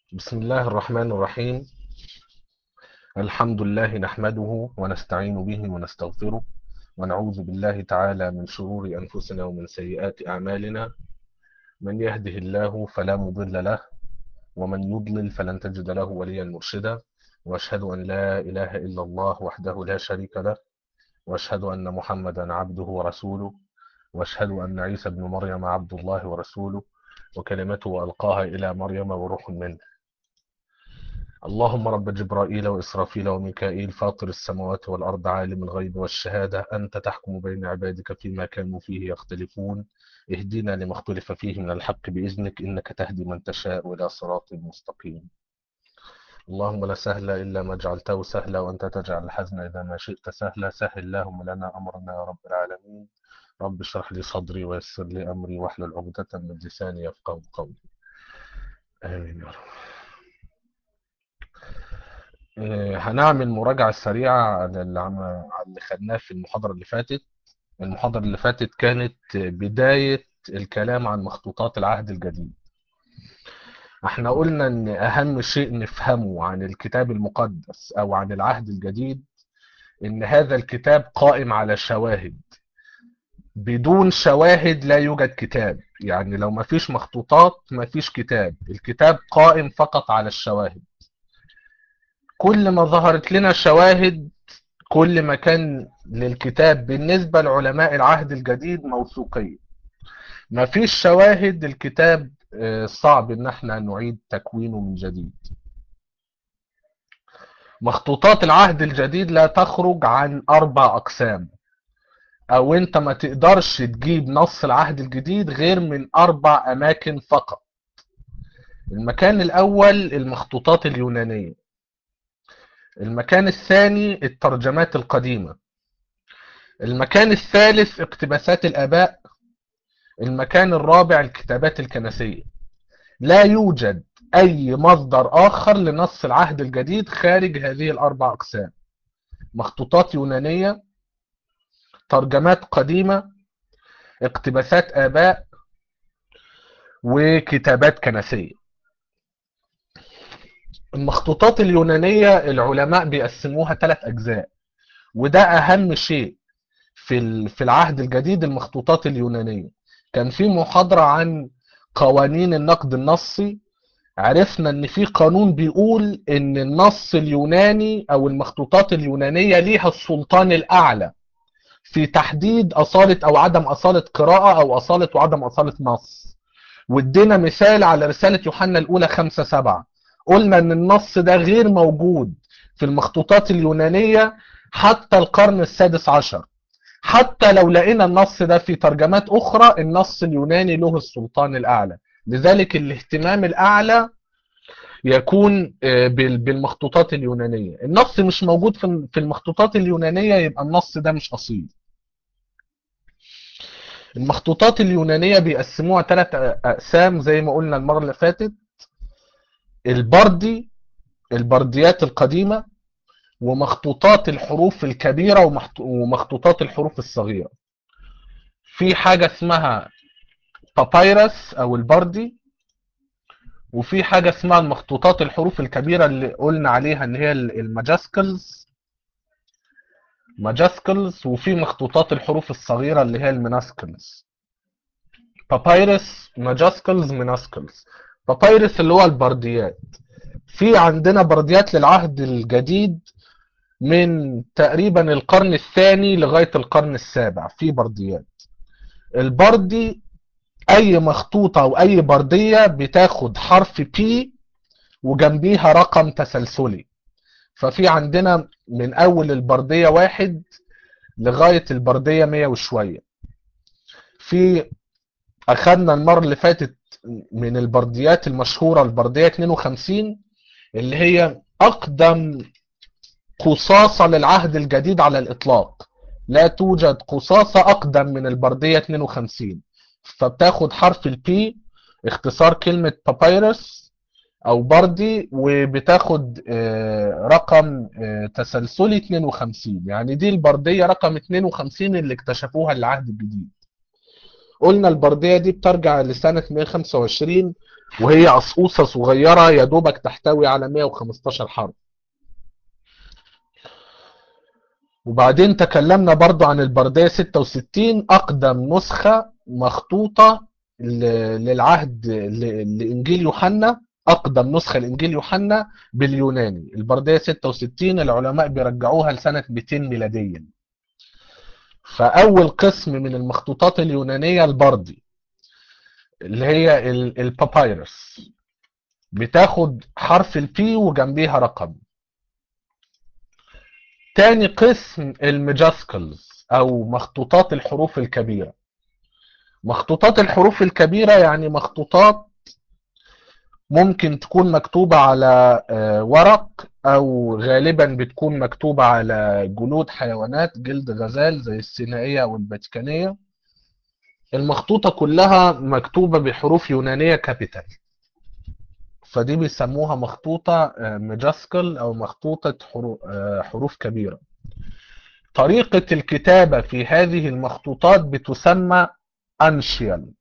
بسم الله الرحمن الرحيم الحمد لله نحمده ونستعين به ونستغفره ونعوذ بالله تعالى من شرور أنفسنا ومن سيئات أعمالنا من يهده الله فلا مضل له ومن يضلل فلن تجد له وليا مرشدا وأشهد أن لا إله إلا الله وحده لا شريك له وأشهد أن محمدا عبده ورسوله وأشهد أن عيسى بن مريم عبد الله ورسوله وكلمته ألقاها إلى مريم وروح منه اللهم رب جبرائيل وإسرافيل وميكائيل فاطر السماوات والأرض عالم الغيب والشهادة أنت تحكم بين عبادك فيما كانوا فيه يختلفون اهدنا لما اختلف فيه من الحق بإذنك إنك تهدي من تشاء إلى صراط مستقيم اللهم لا سهل إلا ما جعلته سهلا وأنت تجعل الحزن إذا ما شئت سهلا سهل اللهم لنا أمرنا يا رب العالمين رب اشرح لي صدري ويسر لي أمري واحلل عقدة من لساني يفقه قولي آمين يا رب آه، هنعمل مراجعة سريعة على اللي عم- على اللي خدناه في المحاضرة اللي فاتت المحاضرة اللي فاتت كانت بداية الكلام عن مخطوطات العهد الجديد احنا قلنا ان اهم شيء نفهمه عن الكتاب المقدس او عن العهد الجديد ان هذا الكتاب قائم على شواهد بدون شواهد لا يوجد كتاب يعني لو ما فيش مخطوطات ما فيش كتاب الكتاب قائم فقط على الشواهد كل ما ظهرت لنا شواهد كل ما كان للكتاب بالنسبة لعلماء العهد الجديد موثوقية ما فيش شواهد الكتاب آه، صعب ان احنا نعيد تكوينه من جديد مخطوطات العهد الجديد لا تخرج عن اربع اقسام او انت ما تقدرش تجيب نص العهد الجديد غير من اربع اماكن فقط المكان الاول المخطوطات اليونانية المكان الثاني الترجمات القديمة المكان الثالث اقتباسات الاباء المكان الرابع الكتابات الكنسية لا يوجد اي مصدر اخر لنص العهد الجديد خارج هذه الاربع اقسام مخطوطات يونانية ترجمات قديمة اقتباسات اباء وكتابات كنسية المخطوطات اليونانية العلماء بيقسموها ثلاث اجزاء وده اهم شيء في ال- في العهد الجديد المخطوطات اليونانية كان في محاضرة عن قوانين النقد النصي عرفنا ان في قانون بيقول ان النص اليوناني او المخطوطات اليونانية ليها السلطان الاعلى في تحديد اصالة او عدم اصالة قراءة او اصالة وعدم اصالة نص وادينا مثال على رسالة يوحنا الاولى خمسة سبعة قلنا ان النص ده غير موجود في المخطوطات اليونانية حتى القرن السادس عشر حتى لو لقينا النص ده في ترجمات اخرى النص اليوناني له السلطان الاعلى لذلك الاهتمام الاعلى يكون آه، بال- بالمخطوطات اليونانية النص مش موجود في في المخطوطات اليونانية يبقى النص ده مش اصيل المخطوطات اليونانية بيقسموها ثلاث اقسام زي ما قلنا المرة اللي فاتت البردي البرديات القديمة ومخطوطات الحروف الكبيرة ومحط- ومخطوطات الحروف الصغيرة في حاجة اسمها بابايرس او البردي وفي حاجة اسمها المخطوطات الحروف الكبيرة اللي قلنا عليها ان هي الماجاسكلز ماجاسكلز وفي مخطوطات الحروف الصغيرة اللي هي المناسكلز بابايرس ماجاسكلز مناسكلز بابايرس اللي هو البرديات في عندنا برديات للعهد الجديد من تقريبا القرن الثاني لغاية القرن السابع في برديات البردي اي مخطوطة او اي بردية بتاخد حرف بي وجنبيها رقم تسلسلي ففي عندنا من اول البردية واحد لغاية البردية مية وشوية في اخدنا المرة اللي فاتت من البرديات المشهورة البردية 52 اللي هي اقدم قصاصة للعهد الجديد على الاطلاق لا توجد قصاصة اقدم من البردية 52 فبتاخد حرف البي اختصار كلمة بابايرس او بردي وبتاخد آه، رقم آه، تسلسلي 52 يعني دي البردية رقم 52 اللي اكتشفوها للعهد الجديد قلنا البردية دي بترجع لسنة 125 وهي قصقوصة صغيرة يا دوبك تحتوي على 115 حرف وبعدين تكلمنا برضو عن البردية 66 أقدم نسخة مخطوطة ل- للعهد ل- لإنجيل يوحنا أقدم نسخة لإنجيل يوحنا باليوناني البردية 66 العلماء بيرجعوها لسنة 200 ميلاديا فأول قسم من المخطوطات اليونانية البردي اللي هي ال- البابايرس بتاخد حرف البي وجنبيها رقم تاني قسم المجاسكلز او مخطوطات الحروف الكبيرة مخطوطات الحروف الكبيرة يعني مخطوطات ممكن تكون مكتوبة على آه، ورق او غالبا بتكون مكتوبة على جلود حيوانات جلد غزال زي السينائية او الفاتيكانية المخطوطة كلها مكتوبة بحروف يونانية كابيتال فدي بيسموها مخطوطة مجاسكل أو مخطوطة حرو- آه، حروف كبيرة طريقة الكتابة في هذه المخطوطات بتسمى أنشيال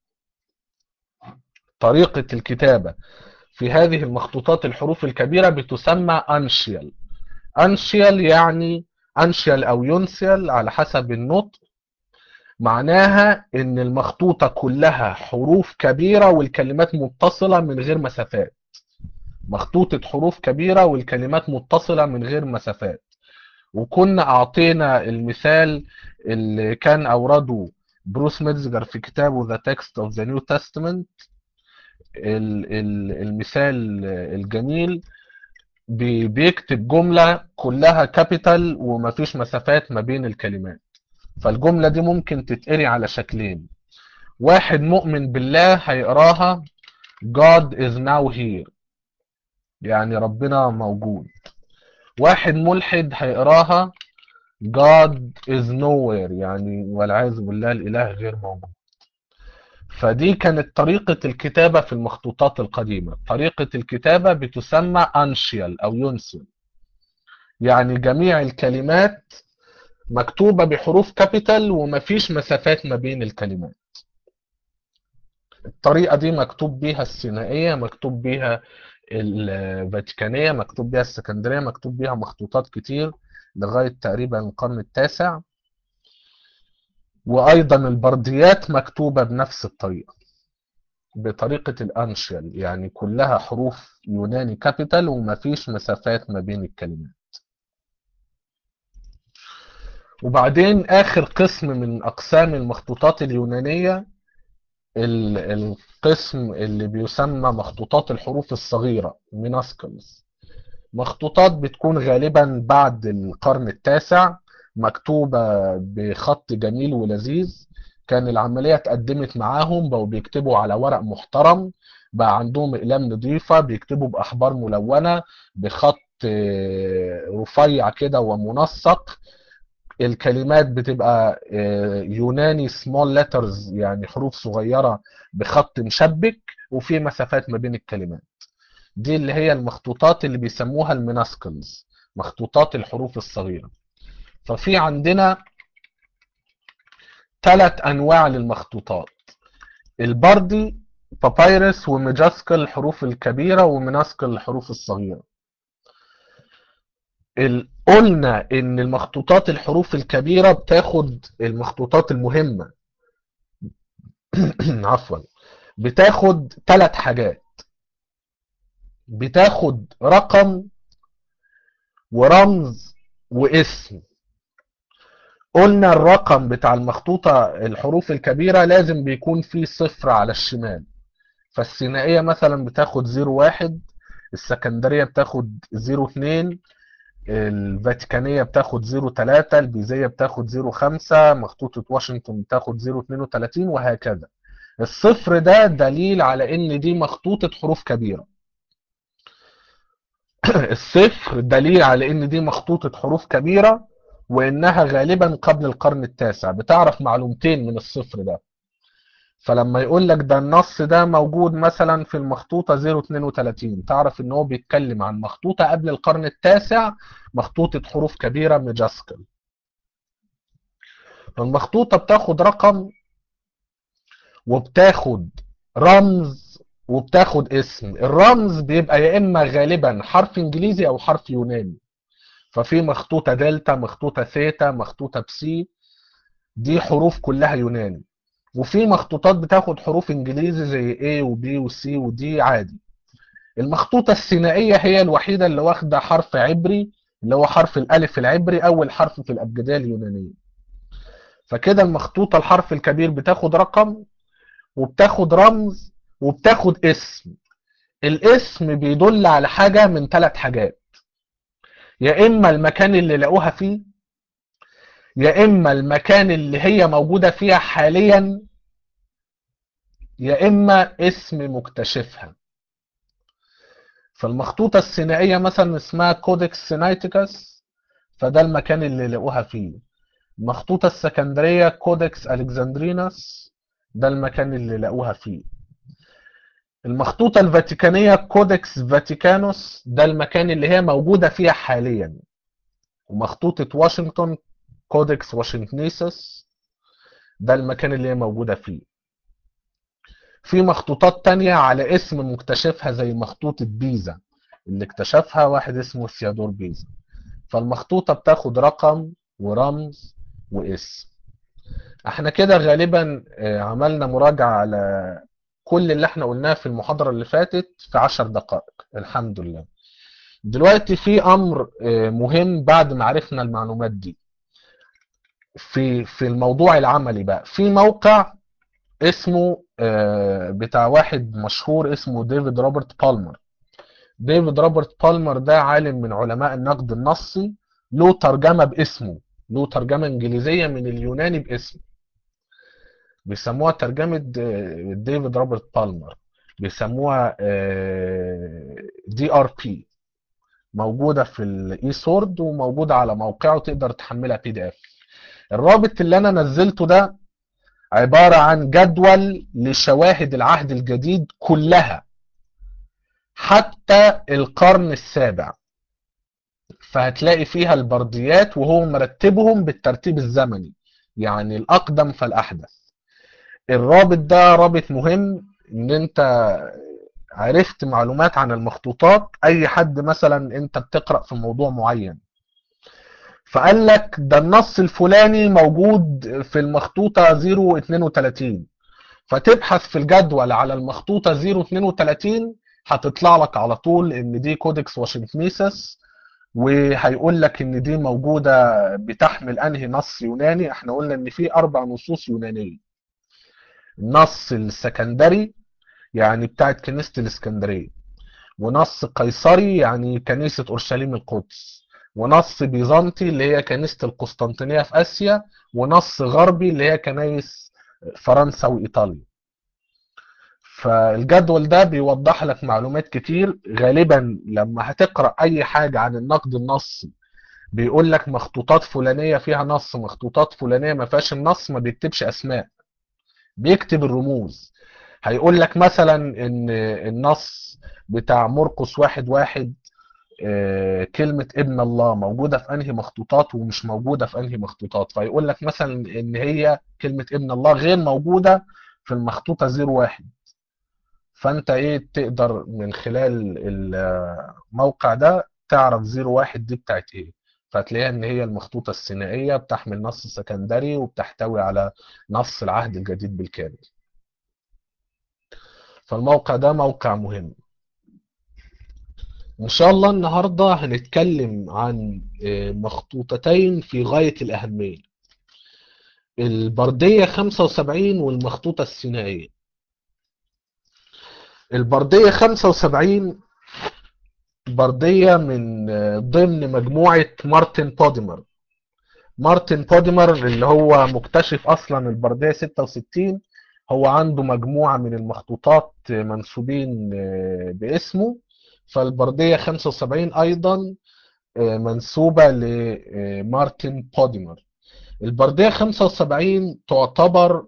طريقة الكتابة في هذه المخطوطات الحروف الكبيرة بتسمى أنشيال أنشيال يعني أنشيال أو ينسيال على حسب النطق معناها إن المخطوطة كلها حروف كبيرة والكلمات متصلة من غير مسافات مخطوطة حروف كبيرة والكلمات متصلة من غير مسافات وكنا أعطينا المثال اللي كان أورده بروس ميتزجر في كتابه The Text of the New Testament ال- ال- المثال الجميل بي- بيكتب جملة كلها كابيتال ومفيش مسافات ما بين الكلمات فالجملة دي ممكن تتقري على شكلين واحد مؤمن بالله هيقراها God is now here يعني ربنا موجود واحد ملحد هيقراها God is nowhere يعني والعياذ بالله الإله غير موجود فدي كانت طريقة الكتابة في المخطوطات القديمة طريقة الكتابة بتسمى أنشيال أو يونسيال يعني جميع الكلمات مكتوبة بحروف كابيتال ومفيش مسافات ما بين الكلمات الطريقة دي مكتوب بيها السينائية مكتوب بيها الفاتيكانية مكتوب بيها السكندرية مكتوب بيها مخطوطات كتير لغاية تقريبا القرن التاسع وأيضا البرديات مكتوبة بنفس الطريقة بطريقة الأنشيال يعني كلها حروف يوناني كابيتال ومفيش مسافات ما بين الكلمات وبعدين آخر قسم من أقسام المخطوطات اليونانية ال- القسم اللي بيسمى مخطوطات الحروف الصغيرة ميناسكلز مخطوطات بتكون غالبا بعد القرن التاسع مكتوبة بخط جميل ولذيذ كان العملية اتقدمت معاهم بقوا بيكتبوا على ورق محترم بقى عندهم اقلام نظيفة بيكتبوا باحبار ملونة بخط آه، رفيع كده ومنسق الكلمات بتبقى آه، يوناني سمول ليترز يعني حروف صغيرة بخط مشبك وفي مسافات ما بين الكلمات دي اللي هي المخطوطات اللي بيسموها الميناسكلز مخطوطات الحروف الصغيرة ففي عندنا ثلاث انواع للمخطوطات البردي بابايرس وميجاسكل الحروف الكبيرة وميناسكل الحروف الصغيرة ال- قلنا ان المخطوطات الحروف الكبيرة بتاخد المخطوطات المهمة عفوا بتاخد ثلاث حاجات بتاخد رقم ورمز واسم قلنا الرقم بتاع المخطوطة الحروف الكبيرة لازم بيكون فيه صفر على الشمال فالسينائية مثلا بتاخد 01 السكندرية بتاخد 02 الفاتيكانية بتاخد 03 البيزية بتاخد 05 مخطوطة واشنطن بتاخد 032 وهكذا الصفر ده دليل على ان دي مخطوطة حروف كبيرة الصفر دليل على ان دي مخطوطة حروف كبيرة وانها غالبا قبل القرن التاسع بتعرف معلومتين من الصفر ده فلما يقول لك ده النص ده موجود مثلا في المخطوطة 032 تعرف ان هو بيتكلم عن مخطوطة قبل القرن التاسع مخطوطة حروف كبيرة مجاسكل المخطوطة بتاخد رقم وبتاخد رمز وبتاخد اسم الرمز بيبقى يا اما غالبا حرف انجليزي او حرف يوناني ففي مخطوطة دلتا مخطوطة ثيتا مخطوطة بسي دي حروف كلها يوناني وفي مخطوطات بتاخد حروف انجليزي زي A و B و C و D عادي المخطوطة الثنائية هي الوحيدة اللي واخدة حرف عبري اللي هو حرف الألف العبري أول حرف في الأبجدية اليونانية فكده المخطوطة الحرف الكبير بتاخد رقم وبتاخد رمز وبتاخد اسم الاسم بيدل على حاجة من ثلاث حاجات يا إما المكان اللي لقوها فيه يا إما المكان اللي هي موجودة فيها حاليا يا إما اسم مكتشفها فالمخطوطة الثنائية مثلا اسمها كودكس سينايتيكس فده المكان اللي لقوها فيه المخطوطة السكندرية كودكس ألكسندرينس ده المكان اللي لقوها فيه المخطوطة الفاتيكانية كودكس فاتيكانوس ده المكان اللي هي موجودة فيها حاليا ومخطوطة واشنطن كودكس واشنطنيسس ده المكان اللي هي موجودة فيه في مخطوطات تانية على اسم مكتشفها زي مخطوطة بيزا اللي اكتشفها واحد اسمه ثيودور بيزا فالمخطوطة بتاخد رقم ورمز واسم احنا كده غالبا عملنا مراجعة على كل اللي احنا قلناه في المحاضرة اللي فاتت في عشر دقائق الحمد لله دلوقتي في امر مهم بعد ما عرفنا المعلومات دي في في الموضوع العملي بقى في موقع اسمه بتاع واحد مشهور اسمه ديفيد روبرت بالمر ديفيد روبرت بالمر ده عالم من علماء النقد النصي له ترجمة باسمه له ترجمة انجليزية من اليوناني باسمه بيسموها ترجمة ديفيد روبرت بالمر بيسموها دي ار بي موجودة في الاي سورد وموجودة على موقعه تقدر تحملها بي دي اف الرابط اللي انا نزلته ده عبارة عن جدول لشواهد العهد الجديد كلها حتى القرن السابع فهتلاقي فيها البرديات وهو مرتبهم بالترتيب الزمني يعني الأقدم فالأحدث الرابط ده رابط مهم ان انت عرفت معلومات عن المخطوطات اي حد مثلا انت بتقرأ في موضوع معين فقال لك ده النص الفلاني موجود في المخطوطة 032 فتبحث في الجدول على المخطوطة 032 هتطلع لك على طول ان دي كودكس واشنطنيسس وهيقول لك ان دي موجودة بتحمل انهي نص يوناني احنا قلنا ان في اربع نصوص يونانية النص السكندري يعني بتاعت كنيسة الاسكندرية ونص قيصري يعني كنيسة اورشليم القدس ونص بيزنطي اللي هي كنيسة القسطنطينية في آسيا ونص غربي اللي هي كنايس فرنسا وإيطاليا فالجدول ده بيوضح لك معلومات كتير غالبا لما هتقرأ أي حاجة عن النقد النصي بيقول لك مخطوطات فلانية فيها نص مخطوطات فلانية ما فيهاش النص ما بيكتبش أسماء بيكتب الرموز هيقول لك مثلا ان النص بتاع مرقس واحد واحد كلمة ابن الله موجودة في انهي مخطوطات ومش موجودة في انهي مخطوطات فيقول لك مثلا ان هي كلمة ابن الله غير موجودة في المخطوطة زيرو واحد فانت ايه تقدر من خلال الموقع ده تعرف زيرو واحد دي بتاعت ايه فتلاقيها ان هي المخطوطة الثنائية بتحمل نص سكندري وبتحتوي على نص العهد الجديد بالكامل فالموقع ده موقع مهم ان شاء الله النهارده هنتكلم عن مخطوطتين في غاية الأهمية البردية 75 والمخطوطة الثنائية البردية 75 بردية من ضمن مجموعة مارتن بوديمر مارتن بوديمر اللي هو مكتشف أصلا البردية 66 هو عنده مجموعة من المخطوطات منسوبين باسمه فالبردية 75 أيضا منسوبة لمارتن بوديمر البردية 75 تعتبر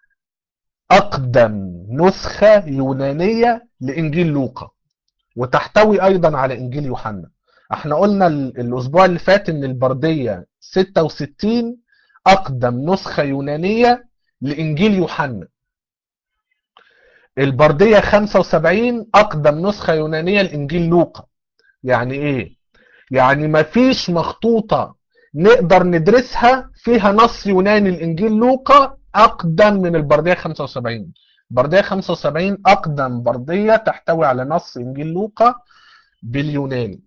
أقدم نسخة يونانية لإنجيل لوقا وتحتوي أيضا على إنجيل يوحنا احنا قلنا الأسبوع اللي فات إن البردية 66 أقدم نسخة يونانية لإنجيل يوحنا البردية 75 أقدم نسخة يونانية لإنجيل لوقا يعني إيه؟ يعني مفيش مخطوطة نقدر ندرسها فيها نص يوناني لإنجيل لوقا أقدم من البردية 75 البردية 75 أقدم بردية تحتوي على نص إنجيل لوقا باليوناني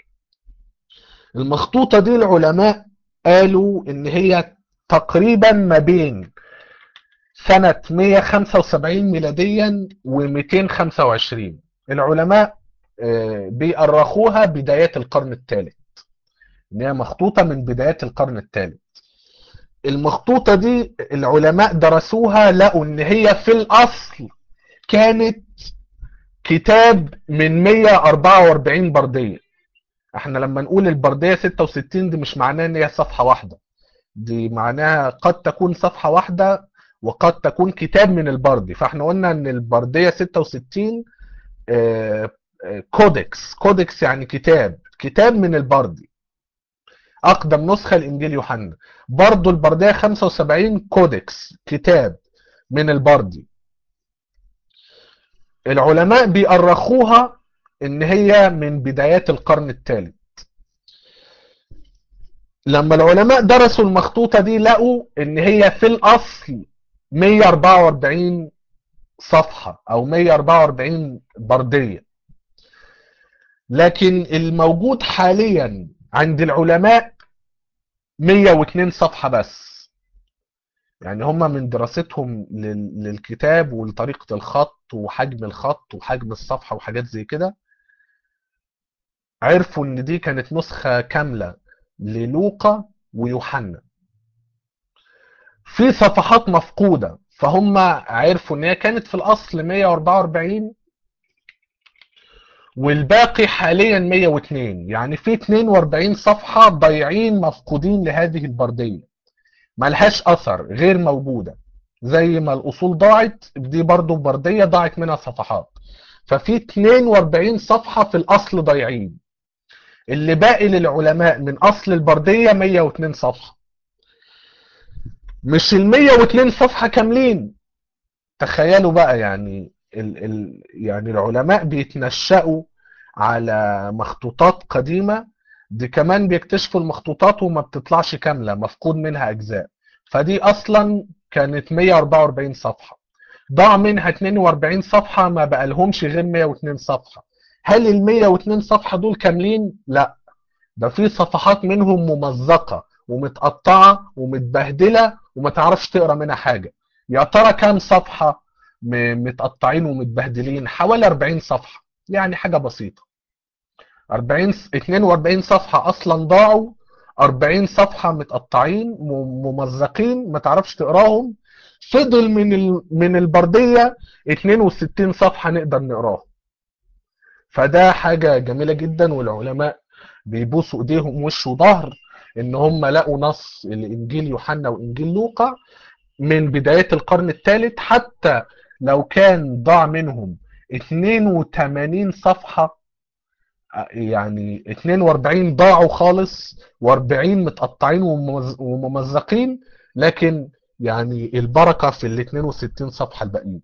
المخطوطة دي العلماء قالوا إن هي تقريبا ما بين سنة 175 ميلاديا و225 العلماء آه، بيأرخوها بدايات القرن الثالث ان هي مخطوطة من بدايات القرن الثالث المخطوطة دي العلماء درسوها لقوا ان هي في الاصل كانت كتاب من 144 بردية احنا لما نقول البردية 66 دي مش معناه ان هي صفحة واحدة دي معناها قد تكون صفحة واحدة وقد تكون كتاب من البردي فاحنا قلنا ان البردية 66 آه، آه، كودكس كودكس يعني كتاب كتاب من البردي اقدم نسخة لانجيل يوحنا برضو البردية 75 كودكس كتاب من البردي العلماء بيأرخوها ان هي من بدايات القرن الثالث لما العلماء درسوا المخطوطة دي لقوا ان هي في الاصل 144 صفحة او 144 بردية لكن الموجود حاليا عند العلماء 102 صفحة بس يعني هم من دراستهم لل- للكتاب ولطريقة الخط وحجم الخط وحجم الصفحة وحاجات زي كده عرفوا ان دي كانت نسخة كاملة للوقا ويوحنا في صفحات مفقودة فهم عرفوا ان هي كانت في الاصل 144 والباقي حاليا 102 يعني في 42 صفحة ضايعين مفقودين لهذه البردية ملهاش اثر غير موجودة زي ما الاصول ضاعت دي برضو بردية ضاعت منها صفحات ففي 42 صفحة في الاصل ضايعين اللي باقي للعلماء من اصل البردية 102 صفحة مش ال 102 صفحة كاملين تخيلوا بقى يعني ال ال يعني العلماء بيتنشأوا على مخطوطات قديمة دي كمان بيكتشفوا المخطوطات وما بتطلعش كاملة مفقود منها أجزاء فدي أصلا كانت 144 صفحة ضاع منها 42 صفحة ما بقى لهمش غير 102 صفحة هل ال 102 صفحة دول كاملين؟ لا ده في صفحات منهم ممزقة ومتقطعة ومتبهدلة وما تعرفش تقرا منها حاجة يا ترى كام صفحة م- متقطعين ومتبهدلين حوالي 40 صفحة يعني حاجة بسيطة 40 س- 42 صفحة أصلا ضاعوا 40 صفحة متقطعين م- ممزقين ما تعرفش تقراهم فضل من ال... من البردية 62 صفحة نقدر نقراهم فده حاجة جميلة جدا والعلماء بيبوسوا ايديهم وش وظهر ان هم لقوا نص الانجيل يوحنا وانجيل لوقا من بدايات القرن الثالث حتى لو كان ضاع منهم 82 صفحة يعني 42 ضاعوا خالص و40 متقطعين وممز- وممزقين لكن يعني البركة في ال 62 صفحة الباقيين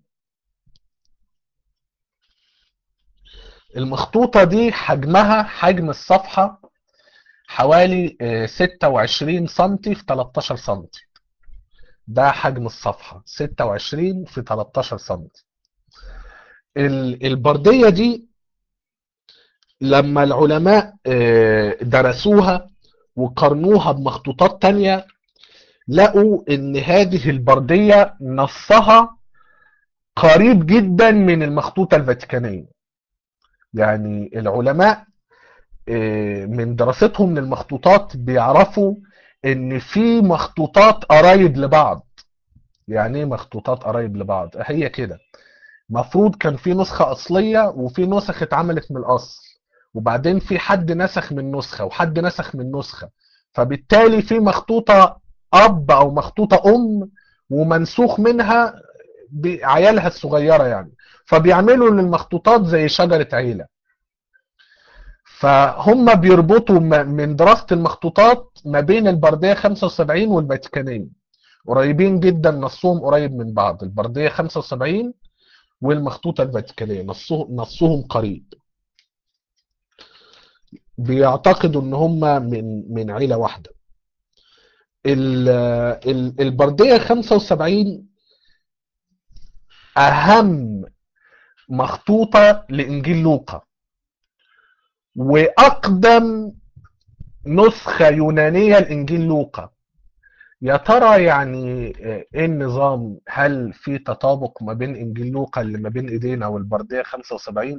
المخطوطة دي حجمها حجم الصفحة حوالي آه، 26 سنتي في 13 سنتي ده حجم الصفحة 26 في 13 سنتي ال- البردية دي لما العلماء آه، درسوها وقارنوها بمخطوطات تانية لقوا ان هذه البردية نصها قريب جدا من المخطوطة الفاتيكانية يعني العلماء آه، من دراستهم للمخطوطات بيعرفوا ان في مخطوطات قرايب لبعض يعني ايه مخطوطات قرايب لبعض هي كده مفروض كان في نسخة أصلية وفي نسخ اتعملت من الأصل وبعدين في حد نسخ من نسخة وحد نسخ من نسخة فبالتالي في مخطوطة أب أو مخطوطة أم ومنسوخ منها بعيالها الصغيرة يعني فبيعملوا للمخطوطات زي شجرة عيلة فهم بيربطوا م- من دراسة المخطوطات ما بين البردية 75 والفاتيكانية قريبين جدا نصهم قريب من بعض البردية 75 والمخطوطة الفاتيكانية نصهم, نصهم قريب بيعتقدوا ان هم من من عيلة واحدة ال- ال- البردية 75 اهم مخطوطة لانجيل لوقا واقدم نسخة يونانية لانجيل لوقا يا ترى يعني ايه النظام هل في تطابق ما بين انجيل لوقا اللي ما بين ايدينا والبردية 75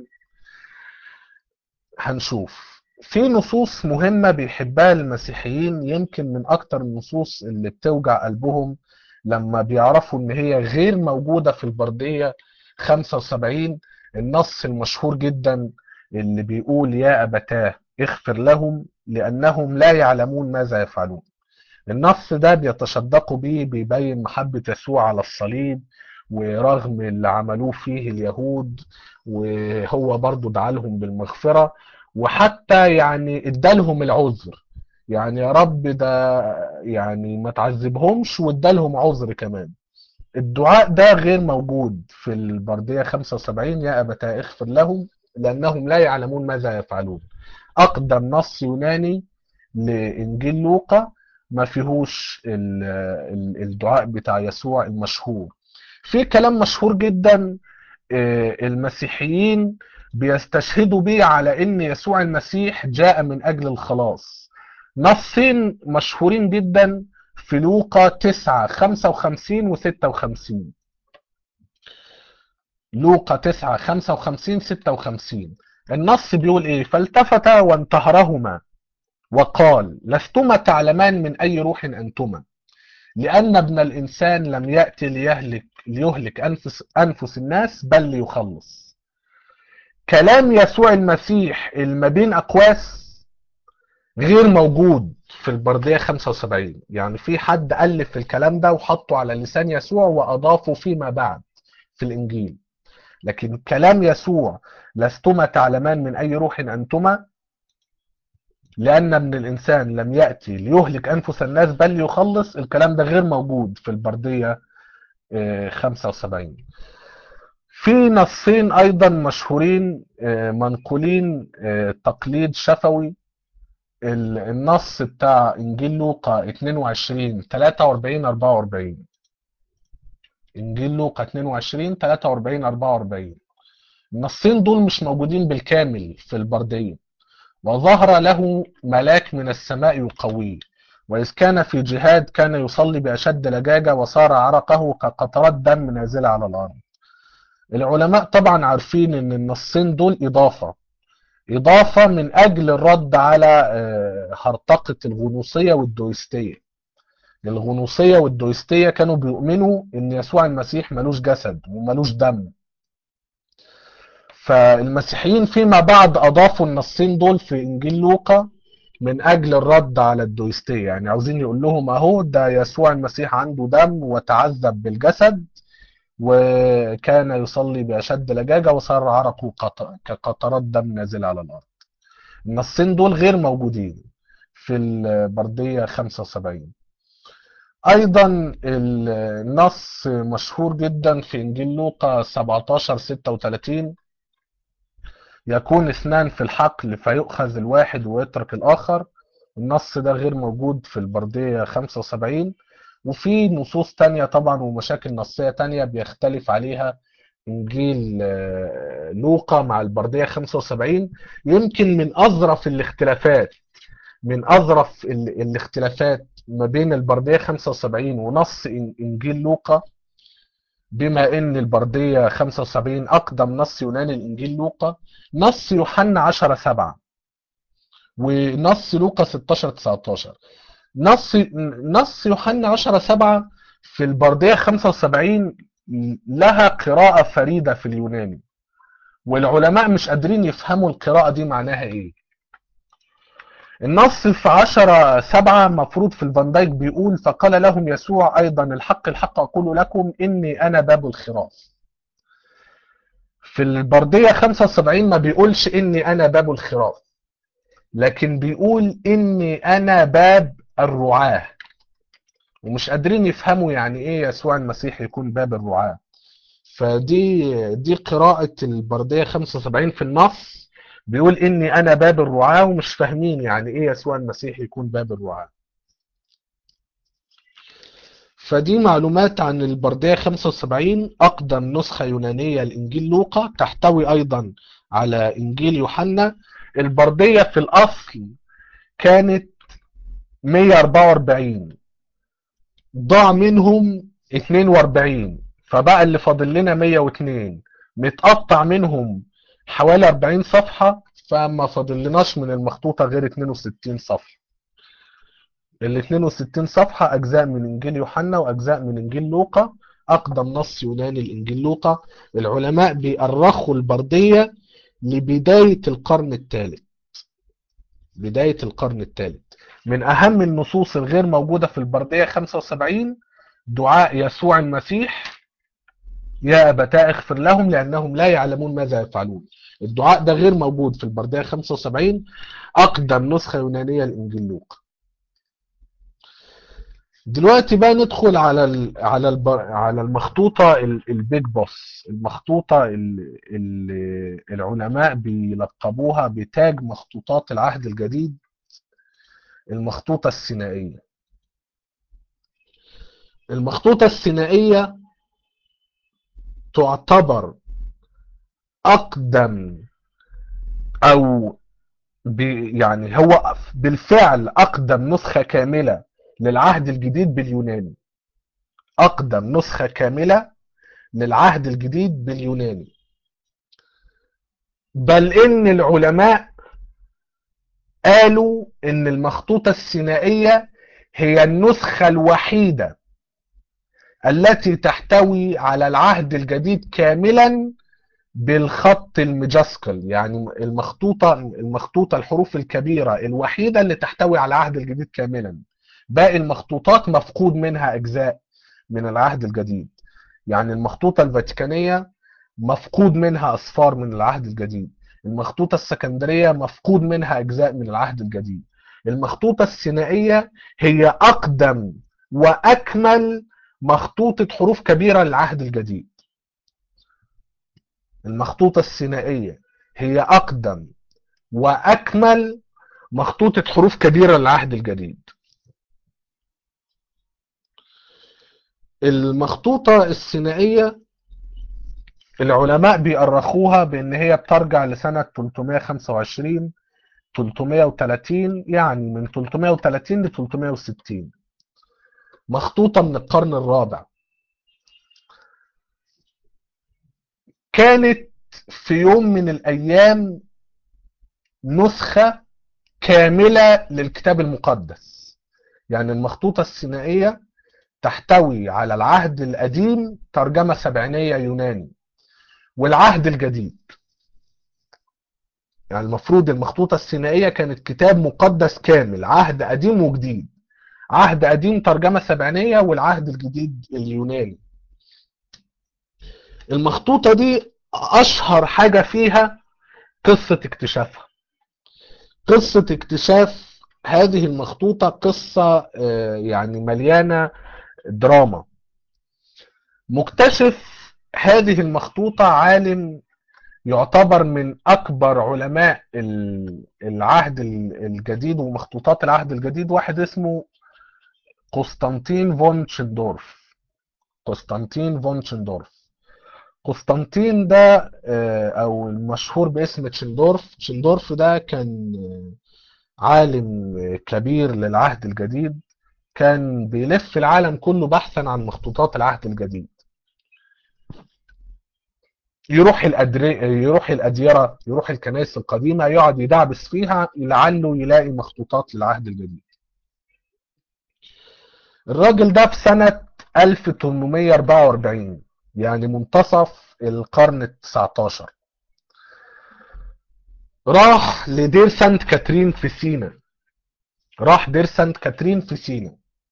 هنشوف في نصوص مهمة بيحبها المسيحيين يمكن من اكتر النصوص اللي بتوجع قلبهم لما بيعرفوا ان هي غير موجودة في البردية 75 النص المشهور جدا اللي بيقول يا أبتاه اغفر لهم لأنهم لا يعلمون ماذا يفعلون النص ده بيتشدقوا بيه بيبين محبة يسوع على الصليب ورغم اللي عملوه فيه اليهود وهو برضو دعالهم بالمغفرة وحتى يعني ادالهم العذر يعني يا رب ده يعني ما تعذبهمش وادالهم عذر كمان الدعاء ده غير موجود في البردية 75 يا أبتاه اغفر لهم لأنهم لا يعلمون ماذا يفعلون أقدم نص يوناني لإنجيل لوقا ما فيهوش ال- ال- الدعاء بتاع يسوع المشهور في كلام مشهور جدا آه، المسيحيين بيستشهدوا بيه على ان يسوع المسيح جاء من اجل الخلاص نصين مشهورين جدا في لوقا 9 55 و 56 لوقا 9 55 56 النص بيقول ايه فالتفت وانتهرهما وقال لستما تعلمان من اي روح انتما لان ابن الانسان لم ياتي ليهلك ليهلك انفس انفس الناس بل ليخلص كلام يسوع المسيح اللي بين اقواس غير موجود في البردية 75 يعني في حد ألف الكلام ده وحطه على لسان يسوع وأضافه فيما بعد في الإنجيل لكن كلام يسوع لستما تعلمان من أي روح أنتما لأن ابن الإنسان لم يأتي ليهلك أنفس الناس بل ليخلص الكلام ده غير موجود في البردية آه، 75 في نصين أيضا مشهورين آه، منقولين آه، تقليد شفوي ال- النص بتاع انجيل لوقا 22 43 44 انجيل لوقا 22 43 44 النصين دول مش موجودين بالكامل في البردية وظهر له ملاك من السماء يقويه وإذ كان في جهاد كان يصلي بأشد لجاجة وصار عرقه كقطرات دم نازلة على الأرض العلماء طبعا عارفين ان النصين دول إضافة إضافة من أجل الرد على آه، هرطقة الغنوصية والدويستية الغنوصية والدويستية كانوا بيؤمنوا إن يسوع المسيح ملوش جسد وملوش دم فالمسيحيين فيما بعد أضافوا النصين دول في إنجيل لوقا من أجل الرد على الدويستية يعني عاوزين يقول لهم أهو ده يسوع المسيح عنده دم وتعذب بالجسد وكان يصلي بأشد لجاجة وصار عرقه قط- كقطرات دم نازلة على الأرض النصين دول غير موجودين في البردية 75 أيضا النص مشهور جدا في إنجيل لوقا 17 36 يكون اثنان في الحقل فيؤخذ الواحد ويترك الآخر النص ده غير موجود في البردية 75 وفي نصوص تانية طبعا ومشاكل نصية تانية بيختلف عليها إنجيل آه، لوقا مع البردية 75 يمكن من أظرف الاختلافات من أظرف ال- الاختلافات ما بين البردية 75 ونص إن- إنجيل لوقا بما إن البردية 75 أقدم نص يوناني لإنجيل لوقا نص يوحنا 10 7 ونص لوقا 16 19 نص نص يوحنا 10 7 في البردية 75 لها قراءة فريدة في اليوناني والعلماء مش قادرين يفهموا القراءة دي معناها ايه النص في 10 7 مفروض في الفان دايك بيقول فقال لهم يسوع ايضا الحق الحق اقول لكم اني انا باب الخراف في البردية 75 ما بيقولش اني انا باب الخراف لكن بيقول اني انا باب الرعاة ومش قادرين يفهموا يعني ايه يسوع المسيح يكون باب الرعاة فدي دي قراءة البردية 75 في النص بيقول إني أنا باب الرعاة ومش فاهمين يعني إيه يسوع المسيح يكون باب الرعاة فدي معلومات عن البردية 75 أقدم نسخة يونانية لإنجيل لوقا تحتوي أيضا على إنجيل يوحنا البردية في الأصل كانت 144 ضاع منهم 42 فبقى اللي فاضل لنا 102 متقطع منهم حوالي 40 صفحة فما فاضل لناش من المخطوطة غير 62 صفحة ال 62 صفحة أجزاء من إنجيل يوحنا وأجزاء من إنجيل لوقا أقدم نص يوناني لإنجيل لوقا العلماء بيأرخوا البردية لبداية القرن الثالث بداية القرن الثالث من أهم النصوص الغير موجودة في البردية 75 دعاء يسوع المسيح يا أبتاء اغفر لهم لأنهم لا يعلمون ماذا يفعلون الدعاء ده غير موجود في البردية 75 أقدم نسخة يونانية لإنجيل لوقا دلوقتي بقى ندخل على ال على ال على المخطوطة البيج بوس المخطوطة اللي العلماء بيلقبوها بتاج مخطوطات العهد الجديد المخطوطة السينائية المخطوطة السينائية تعتبر أقدم أو يعني هو بالفعل أقدم نسخة كاملة للعهد الجديد باليوناني أقدم نسخة كاملة للعهد الجديد باليوناني بل إن العلماء قالوا إن المخطوطة السينائية هي النسخة الوحيدة التي تحتوي على العهد الجديد كاملا بالخط المجسكل يعني المخطوطة المخطوطة الحروف الكبيرة الوحيدة اللي تحتوي على العهد الجديد كاملا باقي المخطوطات مفقود منها أجزاء من العهد الجديد يعني المخطوطة الفاتيكانية مفقود منها أصفار من العهد الجديد المخطوطة السكندرية مفقود منها أجزاء من العهد الجديد المخطوطة السينائية هي أقدم وأكمل مخطوطة حروف كبيرة للعهد الجديد المخطوطة السينائية هي أقدم وأكمل مخطوطة حروف كبيرة للعهد الجديد المخطوطة السينائية العلماء بيأرخوها بأن هي بترجع لسنة 325 330 يعني من 330 ل 360 مخطوطة من القرن الرابع كانت في يوم من الأيام نسخة كاملة للكتاب المقدس يعني المخطوطة السينائية تحتوي على العهد القديم ترجمة سبعينية يوناني والعهد الجديد يعني المفروض المخطوطة السينائية كانت كتاب مقدس كامل عهد قديم وجديد عهد قديم ترجمة سبعينية والعهد الجديد اليوناني المخطوطة دي أشهر حاجة فيها قصة اكتشافها قصة اكتشاف هذه المخطوطة قصة يعني مليانة دراما مكتشف هذه المخطوطة عالم يعتبر من أكبر علماء العهد الجديد ومخطوطات العهد الجديد واحد اسمه قسطنطين فون تشندورف قسطنطين فون تشندورف قسطنطين ده او المشهور باسم تشندورف تشندورف ده كان عالم كبير للعهد الجديد كان بيلف العالم كله بحثا عن مخطوطات العهد الجديد يروح الأدري... يروح الأديرة يروح الكنائس القديمة يقعد يدعبس فيها لعله يلاقي مخطوطات للعهد الجديد الراجل ده في سنة 1844 يعني منتصف القرن ال 19 راح لدير سانت كاترين في سينا راح دير سانت كاترين في سينا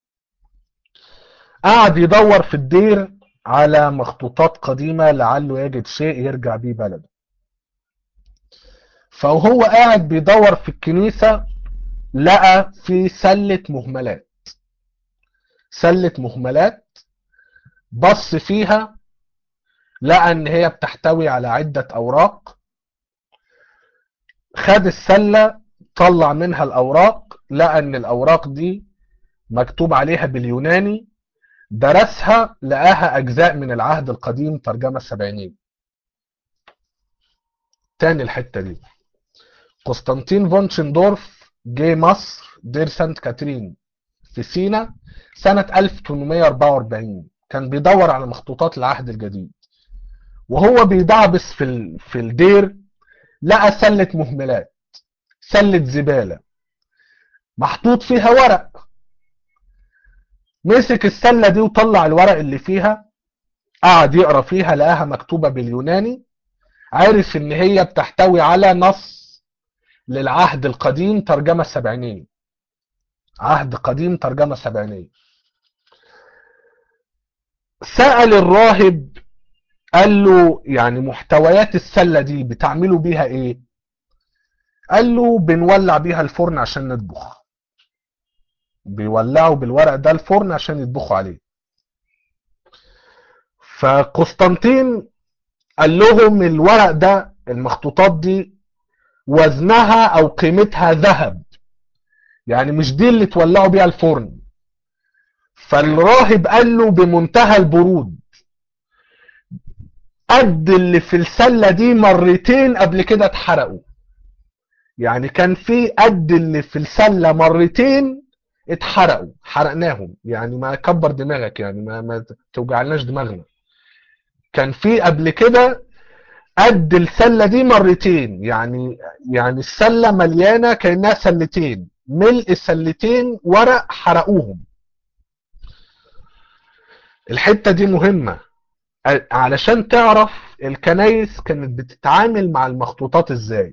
قعد يدور في الدير على مخطوطات قديمة لعله يجد شيء يرجع بيه بلده فهو قاعد بيدور في الكنيسة لقى في سلة مهملات سلة مهملات بص فيها لقى ان هي بتحتوي على عدة اوراق خد السلة طلع منها الاوراق لقى ان الاوراق دي مكتوب عليها باليوناني درسها لقاها اجزاء من العهد القديم ترجمة السبعينية تاني الحتة دي قسطنطين فون شندورف جه مصر دير سانت كاترين في سينا سنة 1844 كان بيدور على مخطوطات العهد الجديد وهو بيدعبس في ال... في الدير لقى سلة مهملات سلة زبالة محطوط فيها ورق مسك السلة دي وطلع الورق اللي فيها قعد يقرا فيها لقاها مكتوبة باليوناني عرف ان هي بتحتوي على نص للعهد القديم ترجمة سبعينية عهد قديم ترجمة سبعينية سأل الراهب قال له يعني محتويات السلة دي بتعملوا بيها ايه قال له بنولع بيها الفرن عشان نطبخ بيولعوا بالورق ده الفرن عشان يطبخوا عليه فقسطنطين قال لهم الورق ده المخطوطات دي وزنها او قيمتها ذهب يعني مش دي اللي تولعوا بيها الفرن فالراهب قال له بمنتهى البرود قد اللي في السلة دي مرتين قبل كده اتحرقوا يعني كان في قد اللي في السلة مرتين اتحرقوا حرقناهم يعني ما كبر دماغك يعني ما, ما توجعلناش دماغنا كان في قبل كده قد السلة دي مرتين يعني يعني السلة مليانة كأنها سلتين ملء السلتين ورق حرقوهم الحتة دي مهمة علشان تعرف الكنايس كانت بتتعامل مع المخطوطات ازاي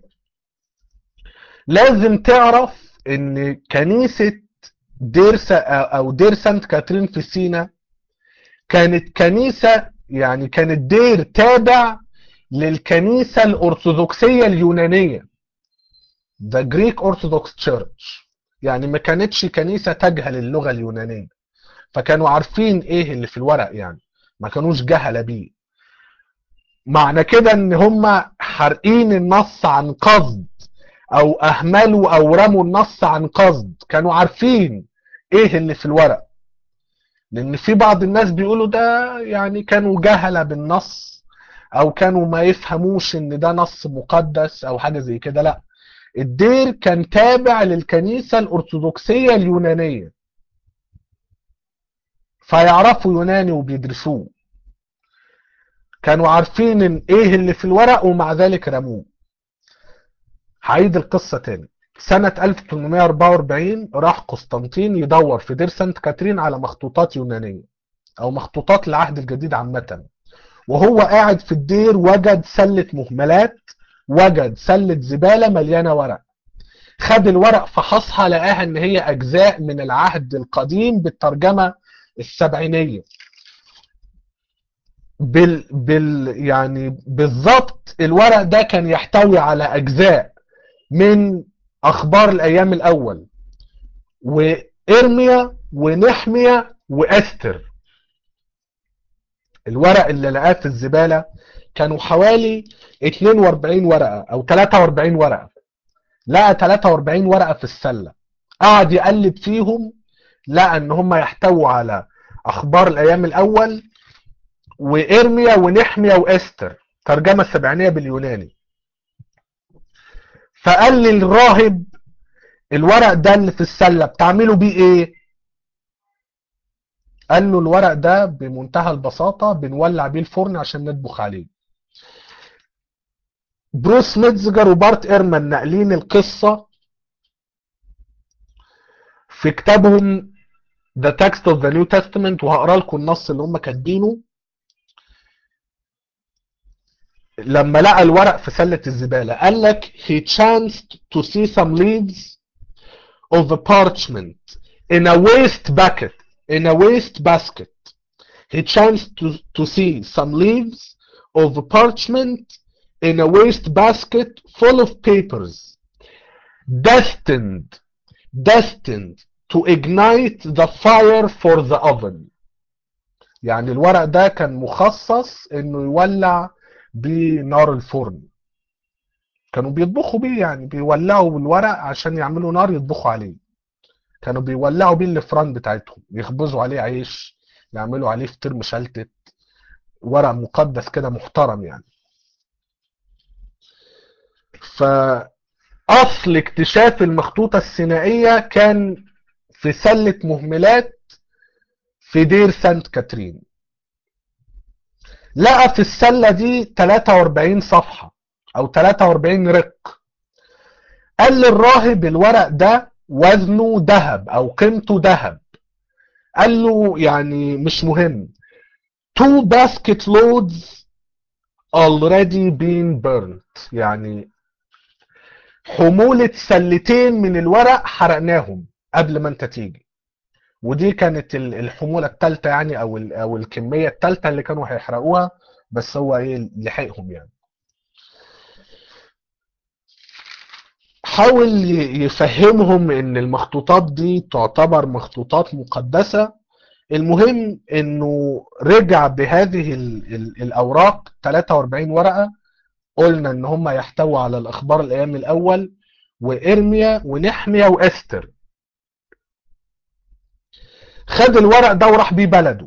لازم تعرف ان كنيسة دير او دير سانت كاترين في سينا كانت كنيسة يعني كانت دير تابع للكنيسة الأرثوذكسية اليونانية The Greek Orthodox Church يعني ما كانتش كنيسة تجهل اللغة اليونانية فكانوا عارفين ايه اللي في الورق يعني ما كانوش جهلة بيه معنى كده ان هم حارقين النص عن قصد او اهملوا او رموا النص عن قصد كانوا عارفين ايه اللي في الورق لان في بعض الناس بيقولوا ده يعني كانوا جهلة بالنص او كانوا ما يفهموش ان ده نص مقدس او حاجة زي كده لا الدير كان تابع للكنيسة الارثوذكسية اليونانية فيعرفوا يوناني وبيدرسوه كانوا عارفين ان ايه اللي في الورق ومع ذلك رموه هعيد القصة تاني سنة 1844 راح قسطنطين يدور في دير سانت كاترين على مخطوطات يونانية او مخطوطات العهد الجديد عامة وهو قاعد في الدير وجد سلة مهملات وجد سلة زبالة مليانة ورق خد الورق فحصها لقاها ان هي اجزاء من العهد القديم بالترجمة السبعينية بال, بال يعني بالظبط الورق ده كان يحتوي على اجزاء من اخبار الايام الاول وارميا ونحميا واستر الورق اللي لقاه في الزبالة كانوا حوالي 42 ورقة او 43 ورقة لقى 43 ورقة في السلة قعد يقلب فيهم لقى ان هم يحتووا على اخبار الايام الاول وارميا ونحميا واستر ترجمة السبعينية باليوناني فقال للراهب الورق ده اللي في السلة بتعملوا بيه ايه قال له الورق ده بمنتهى البساطة بنولع بيه الفرن عشان نطبخ عليه بروس ميتزجر وبارت ايرمان ناقلين القصة في كتابهم The Text of the New Testament وهقرا لكم النص اللي هم كاتبينه لما لقى الورق في سلة الزبالة قال لك he chanced to see some leaves of a parchment in a waste bucket in a waste basket he chanced to, to see some leaves of a parchment in a waste basket full of papers destined destined to ignite the fire for the oven يعني الورق ده كان مخصص انه يولع بنار الفرن كانوا بيطبخوا بيه يعني بيولعوا بالورق عشان يعملوا نار يطبخوا عليه كانوا بيولعوا بيه الفران بتاعتهم يخبزوا عليه عيش يعملوا عليه فطير مشلتت ورق مقدس كده محترم يعني فأصل اكتشاف المخطوطة السينائية كان في سلة مهملات في دير سانت كاترين لقى في السلة دي 43 صفحة أو 43 رق قال للراهب الورق ده وزنه ذهب أو قيمته ذهب قال له يعني مش مهم two basket loads already been burnt يعني حمولة سلتين من الورق حرقناهم قبل ما انت تيجي ودي كانت ال- الحمولة الثالثة يعني او ال- او الكمية الثالثة اللي كانوا هيحرقوها بس هو ايه لحقهم يعني حاول ي- يفهمهم ان المخطوطات دي تعتبر مخطوطات مقدسة المهم انه رجع بهذه ال ال الاوراق 43 ورقة قلنا ان هم يحتووا على الاخبار الايام الاول وارميا ونحميا واستر خد الورق ده وراح بيه بلده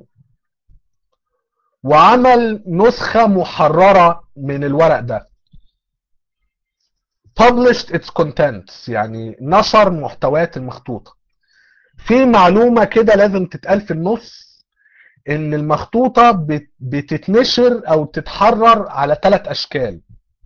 وعمل نسخة محررة من الورق ده published its contents يعني نشر محتويات المخطوطة في معلومة كده لازم تتقال في النص ان المخطوطة بت- بتتنشر او تتحرر على ثلاث اشكال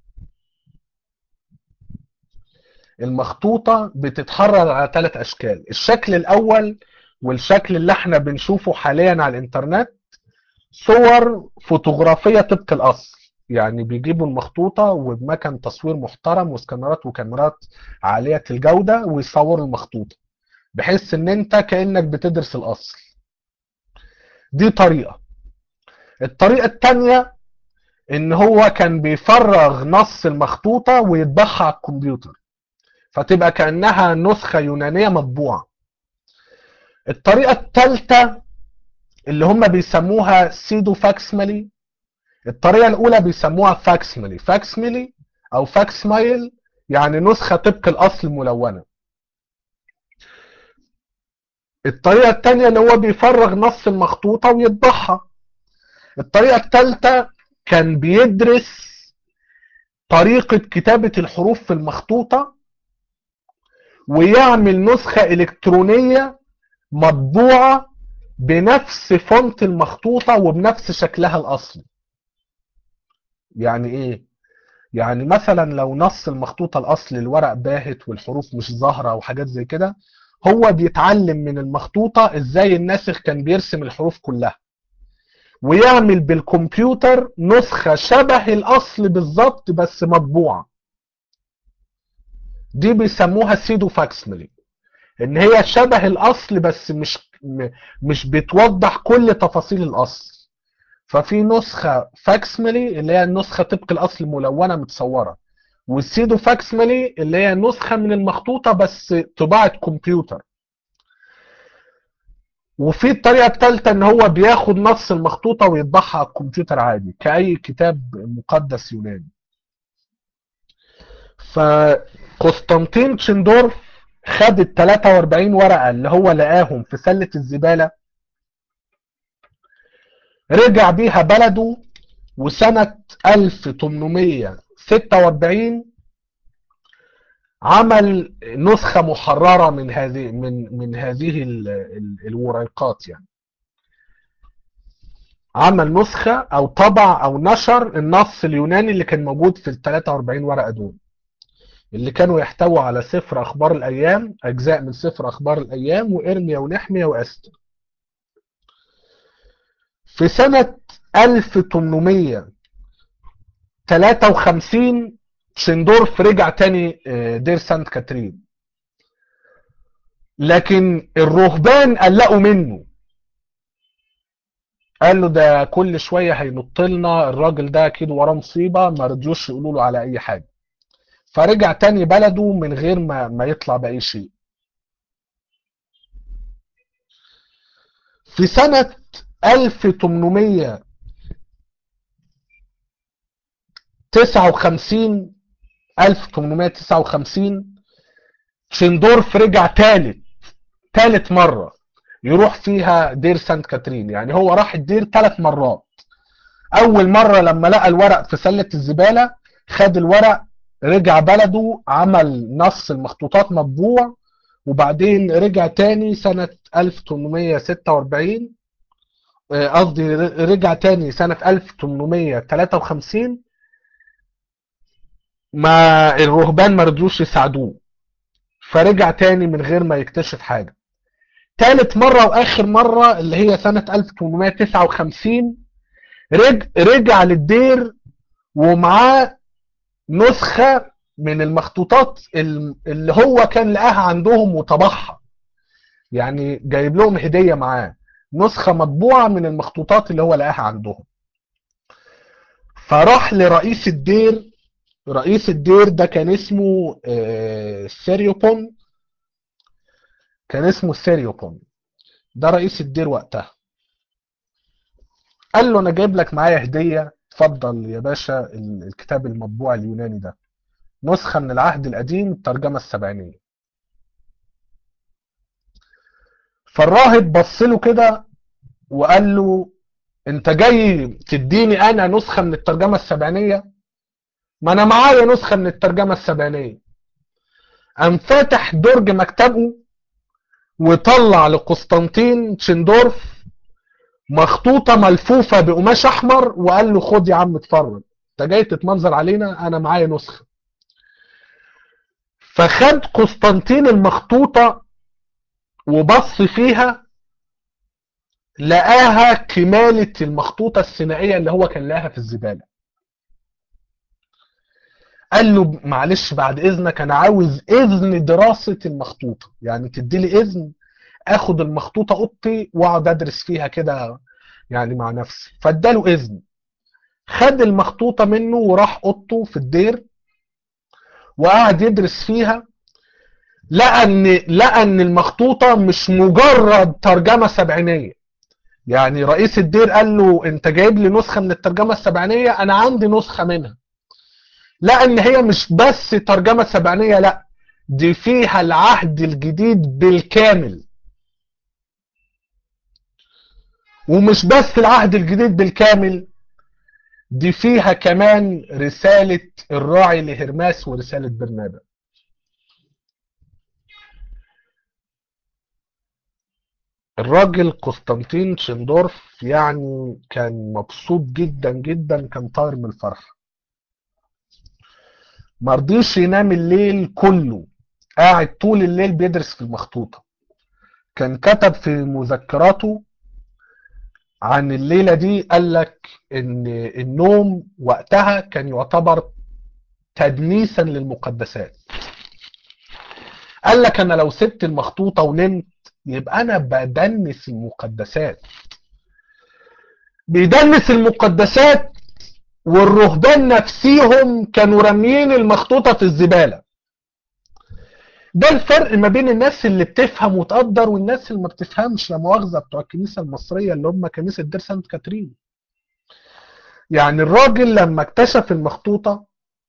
المخطوطة بتتحرر على ثلاث اشكال الشكل الاول والشكل اللي احنا بنشوفه حاليا على الانترنت صور فوتوغرافية طبق الاصل يعني بيجيبوا المخطوطة وبمكان تصوير محترم وسكانرات وكاميرات عالية الجودة ويصوروا المخطوطة بحيث ان انت كأنك بتدرس الاصل دي طريقة الطريقة التانية ان هو كان بيفرغ نص المخطوطة ويطبعها على الكمبيوتر فتبقى كأنها نسخة يونانية مطبوعة الطريقة الثالثة اللي هم بيسموها سيدو فاكسمالي الطريقة الأولى بيسموها فاكسمالي فاكسمالي أو فاكسمايل يعني نسخة طبق الأصل ملونة الطريقة الثانية اللي هو بيفرغ نص المخطوطة ويطبعها الطريقة الثالثة كان بيدرس طريقة كتابة الحروف في المخطوطة ويعمل نسخة إلكترونية مطبوعة بنفس فونت المخطوطة وبنفس شكلها الأصلي يعني إيه؟ يعني مثلا لو نص المخطوطة الأصلي الورق باهت والحروف مش ظاهرة وحاجات زي كده هو بيتعلم من المخطوطة إزاي الناسخ كان بيرسم الحروف كلها ويعمل بالكمبيوتر نسخة شبه الأصل بالظبط بس مطبوعة دي بيسموها سيدو فاكسملي ان هي شبه الاصل بس مش م- مش بتوضح كل تفاصيل الاصل ففي نسخة فاكسملي اللي هي النسخة طبق الاصل ملونة متصورة والسيدو فاكسملي اللي هي نسخة من المخطوطة بس طباعة كمبيوتر وفي الطريقة الثالثة ان هو بياخد نص المخطوطة ويطبعها على الكمبيوتر عادي كأي كتاب مقدس يوناني فقسطنطين تشندورف خد ال 43 ورقة اللي هو لقاهم في سلة الزبالة رجع بيها بلده وسنة 1846 عمل نسخة محررة من هذه من من هذه ال- ال- الوريقات يعني عمل نسخة او طبع او نشر النص اليوناني اللي كان موجود في ال 43 ورقة دول اللي كانوا يحتووا على سفر اخبار الايام اجزاء من سفر اخبار الايام وارميا ونحميا واستر في سنة 1853 تشندورف رجع تاني آه، دير سانت كاترين لكن الرهبان قلقوا منه قال له ده كل شوية هينط لنا الراجل ده اكيد وراه مصيبة ما رضيوش يقولوا له على اي حاجة فرجع تاني بلده من غير ما ما يطلع بأي شيء في سنة 1859 1859 شندورف رجع تالت تالت مرة يروح فيها دير سانت كاترين يعني هو راح الدير ثلاث مرات اول مرة لما لقى الورق في سلة الزبالة خد الورق رجع بلده عمل نص المخطوطات مطبوع وبعدين رجع تاني سنة 1846 آه، قصدي رجع تاني سنة 1853 ما الرهبان ما رضوش يساعدوه فرجع تاني من غير ما يكتشف حاجة تالت مرة واخر مرة اللي هي سنة 1859 رج... رجع للدير ومعاه نسخة من المخطوطات ال- اللي هو كان لقاها عندهم وطبعها يعني جايب لهم هدية معاه نسخة مطبوعة من المخطوطات اللي هو لقاها عندهم فراح لرئيس الدير رئيس الدير ده كان اسمه آه، سيريوبون كان اسمه سيريوبون ده رئيس الدير وقتها قال له انا جايب لك معايا هديه اتفضل يا باشا ال- الكتاب المطبوع اليوناني ده نسخه من العهد القديم الترجمه السبعينيه فالراهب بص له كده وقال له انت جاي تديني انا نسخه من الترجمه السبعينيه ما انا معايا نسخه من الترجمه السبعينيه قام فاتح درج مكتبه وطلع لقسطنطين تشندورف مخطوطه ملفوفه بقماش احمر وقال له خد يا عم اتفرج انت جاي تتمنظر علينا انا معايا نسخه فخد قسطنطين المخطوطه وبص فيها لقاها كمالة المخطوطة الثنائية اللي هو كان لقاها في الزبالة قال له معلش بعد اذنك انا عاوز اذن دراسة المخطوطة يعني تدي لي اذن اخد المخطوطة اوضتي واقعد ادرس فيها كده يعني مع نفسي فاداله اذن خد المخطوطة منه وراح اوضته في الدير وقعد يدرس فيها لقى ان لقى ان المخطوطة مش مجرد ترجمة سبعينية يعني رئيس الدير قال له انت جايب لي نسخة من الترجمة السبعينية انا عندي نسخة منها لا ان هي مش بس ترجمة سبعينية لا دي فيها العهد الجديد بالكامل ومش بس العهد الجديد بالكامل دي فيها كمان رسالة الراعي لهرماس ورسالة برنابا الراجل قسطنطين شندورف يعني كان مبسوط جدا جدا كان طاير من الفرح مرضيش ينام الليل كله قاعد طول الليل بيدرس في المخطوطة كان كتب في مذكراته عن الليلة دي قال لك ان النوم وقتها كان يعتبر تدنيسا للمقدسات قال لك انا لو سبت المخطوطة ونمت يبقى انا بدنس المقدسات بيدنس المقدسات والرهبان نفسيهم كانوا راميين المخطوطة في الزبالة ده الفرق ما بين الناس اللي بتفهم وتقدر والناس اللي ما بتفهمش لا مؤاخذة بتوع الكنيسة المصرية اللي هم كنيسة دير سانت كاترين يعني الراجل لما اكتشف المخطوطة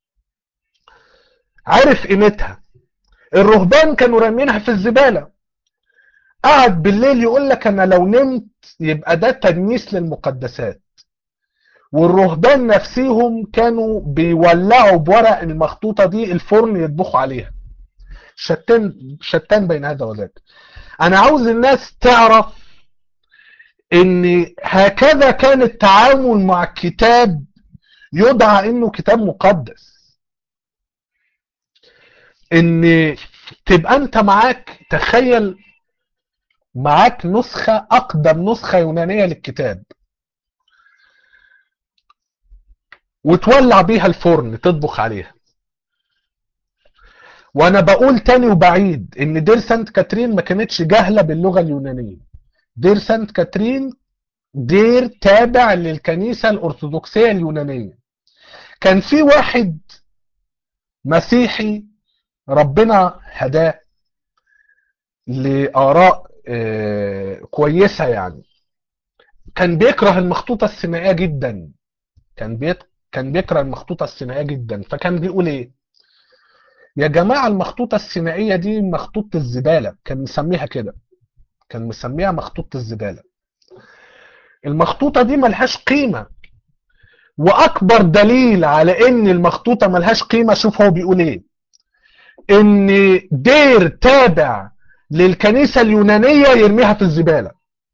عرف قيمتها الرهبان كانوا رامينها في الزبالة قعد بالليل يقول لك انا لو نمت يبقى ده تدنيس للمقدسات والرهبان نفسيهم كانوا بيولعوا بورق المخطوطة دي الفرن يطبخوا عليها شتان شتان بين هذا وذاك انا عاوز الناس تعرف ان هكذا كان التعامل مع الكتاب يدعى انه كتاب مقدس ان تبقى انت معاك تخيل معاك نسخة اقدم نسخة يونانية للكتاب وتولع بيها الفرن تطبخ عليها وانا بقول تاني وبعيد ان دير سانت كاترين ما كانتش جاهلة باللغة اليونانية دير سانت كاترين دير تابع للكنيسة الارثوذكسية اليونانية كان في واحد مسيحي ربنا هداه لآراء آه، كويسة يعني كان بيكره المخطوطة السينائية جدا كان بيت كان بيكره المخطوطة السينائية جدا فكان بيقول ايه يا جماعة المخطوطة السينائية دي مخطوطة الزبالة كان مسميها كده كان مسميها مخطوطة الزبالة المخطوطة دي ملهاش قيمة واكبر دليل على ان المخطوطة ملهاش قيمة شوف هو بيقول ايه ان دير تابع للكنيسة اليونانية يرميها في الزبالة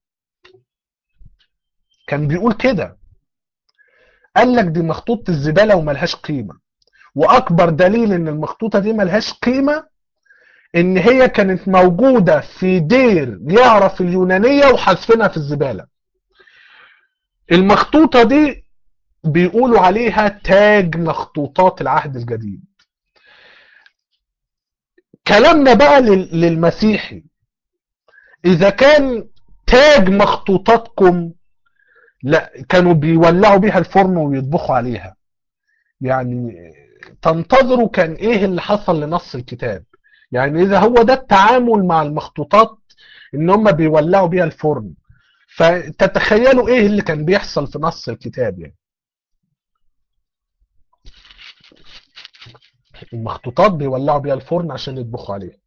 كان بيقول كده قال لك دي مخطوطة الزبالة وملهاش قيمة واكبر دليل ان المخطوطة دي ملهاش قيمة ان هي كانت موجودة في دير يعرف اليونانية وحذفينها في الزبالة المخطوطة دي بيقولوا عليها تاج مخطوطات العهد الجديد كلامنا بقى لل- للمسيحي اذا كان تاج مخطوطاتكم لا كانوا بيولعوا بيها الفرن ويطبخوا عليها يعني تنتظروا كان ايه اللي حصل لنص الكتاب يعني اذا هو ده التعامل مع المخطوطات ان هم بيولعوا بيها الفرن فتتخيلوا ايه اللي كان بيحصل في نص الكتاب يعني المخطوطات بيولعوا بيها الفرن عشان يطبخوا عليها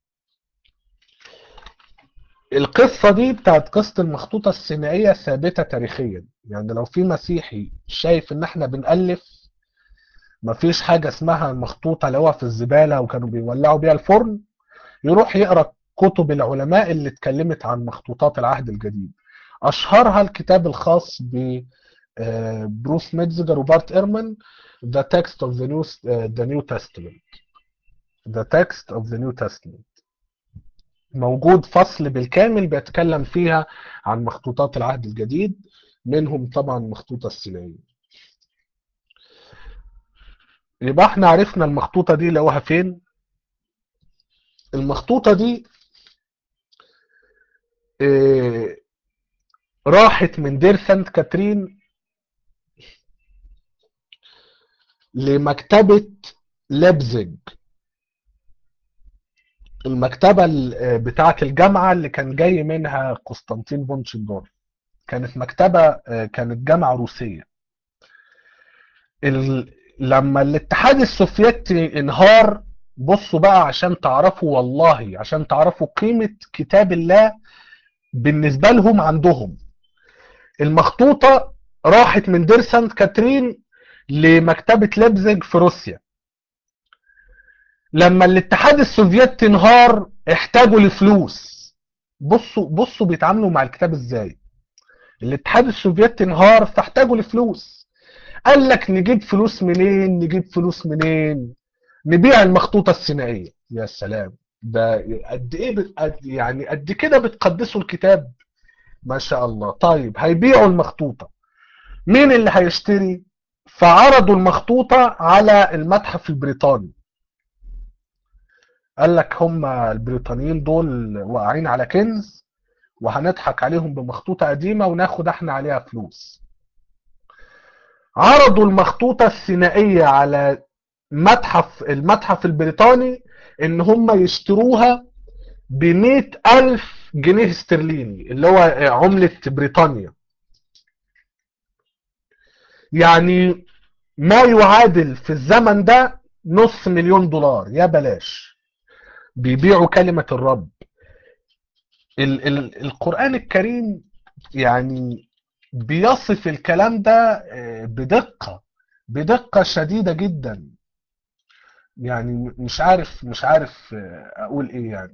القصة دي بتاعت قصة المخطوطة السينائية ثابتة تاريخيا يعني لو في مسيحي شايف ان احنا بنألف مفيش حاجة اسمها المخطوطة اللي هو في الزبالة وكانوا بيولعوا بيها الفرن يروح يقرأ كتب العلماء اللي اتكلمت عن مخطوطات العهد الجديد أشهرها الكتاب الخاص ب آه، بروس ميتزجر وبارت إيرمان The Text of the New, uh, the New Testament The Text of the New Testament موجود فصل بالكامل بيتكلم فيها عن مخطوطات العهد الجديد منهم طبعا المخطوطة السينائية يبقى احنا عرفنا المخطوطة دي لقوها فين المخطوطة دي اه راحت من دير سانت كاترين لمكتبة ليبزيج المكتبة ال- بتاعة الجامعة اللي كان جاي منها قسطنطين بونشندور كانت مكتبة اه، كانت جامعة روسية ال... لما الاتحاد السوفيتي انهار بصوا بقى عشان تعرفوا والله عشان تعرفوا قيمة كتاب الله بالنسبة لهم عندهم المخطوطة راحت من دير سانت كاترين لمكتبة ليبزيج في روسيا لما الاتحاد السوفيتي انهار احتاجوا لفلوس بصوا بصوا بيتعاملوا مع الكتاب ازاي الاتحاد السوفيتي انهار فاحتاجوا لفلوس قال لك نجيب فلوس منين نجيب فلوس منين نبيع المخطوطة السينائية يا سلام ده قد ايه بت... قد يعني قد كده بتقدسوا الكتاب ما شاء الله طيب هيبيعوا المخطوطة مين اللي هيشتري فعرضوا المخطوطة على المتحف البريطاني قال لك هم البريطانيين دول واقعين على كنز وهنضحك عليهم بمخطوطة قديمة وناخد احنا عليها فلوس عرضوا المخطوطة السينائية على متحف المتحف البريطاني ان هم يشتروها ب ألف جنيه استرليني اللي هو عملة بريطانيا يعني ما يعادل في الزمن ده نص مليون دولار يا بلاش بيبيعوا كلمة الرب ال ال القرآن الكريم يعني بيصف الكلام ده آه، بدقة بدقة شديدة جدا يعني مش عارف مش عارف آه، اقول ايه يعني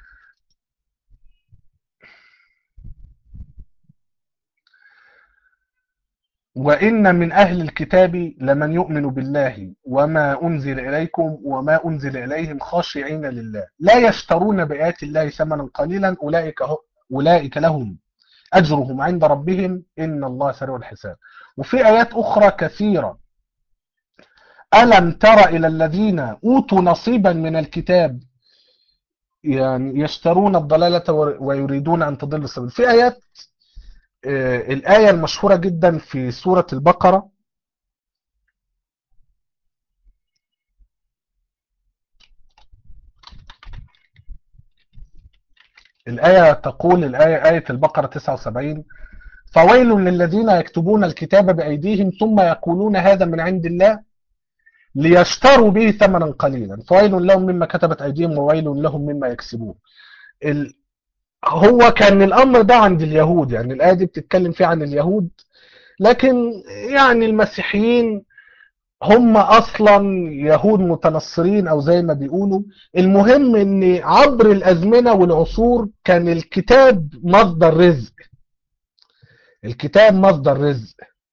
وإن من أهل الكتاب لمن يؤمن بالله وما أنزل إليكم وما أنزل إليهم خاشعين لله لا يشترون بآيات الله ثمنا قليلا أولئك هو أولئك لهم أجرهم عند ربهم إن الله سريع الحساب وفي آيات أخرى كثيرة ألم تر إلى الذين أوتوا نصيبا من الكتاب يعني يشترون الضلالة ويريدون أن تضل السبيل في آيات آه، الآية المشهورة جدا في سورة البقرة الآية تقول الآية آية البقرة 79 فويل للذين يكتبون الكتاب بأيديهم ثم يقولون هذا من عند الله ليشتروا به ثمنا قليلا فويل لهم مما كتبت أيديهم وويل لهم مما يكسبون ال... هو كان الأمر ده عند اليهود يعني الآية دي بتتكلم فيه عن اليهود لكن يعني المسيحيين هم اصلا يهود متنصرين او زي ما بيقولوا المهم ان عبر الازمنه والعصور كان الكتاب مصدر رزق الكتاب مصدر رزق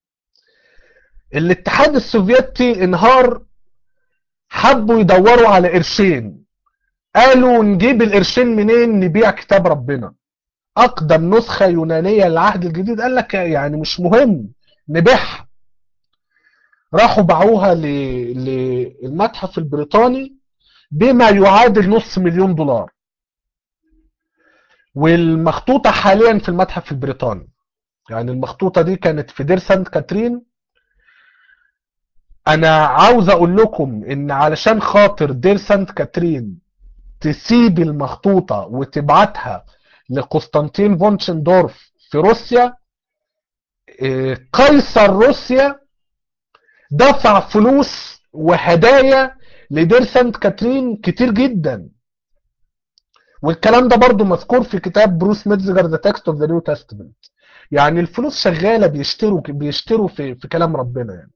الاتحاد السوفيتي انهار حبوا يدوروا على قرشين قالوا نجيب القرشين منين نبيع كتاب ربنا اقدم نسخه يونانيه للعهد الجديد قال لك يعني مش مهم نبيعها راحوا باعوها للمتحف البريطاني بما يعادل نص مليون دولار والمخطوطة حاليا في المتحف البريطاني يعني المخطوطة دي كانت في دير سانت كاترين انا عاوز اقول لكم ان علشان خاطر دير سانت كاترين تسيب المخطوطة وتبعتها لقسطنطين فونشندورف في روسيا قيصر روسيا دفع فلوس وهدايا لدير سانت كاترين كتير جدا والكلام ده برضو مذكور في كتاب بروس ميتزجر ذا تكست اوف ذا نيو تestament يعني الفلوس شغاله بيشتروا بيشتروا في في كلام ربنا يعني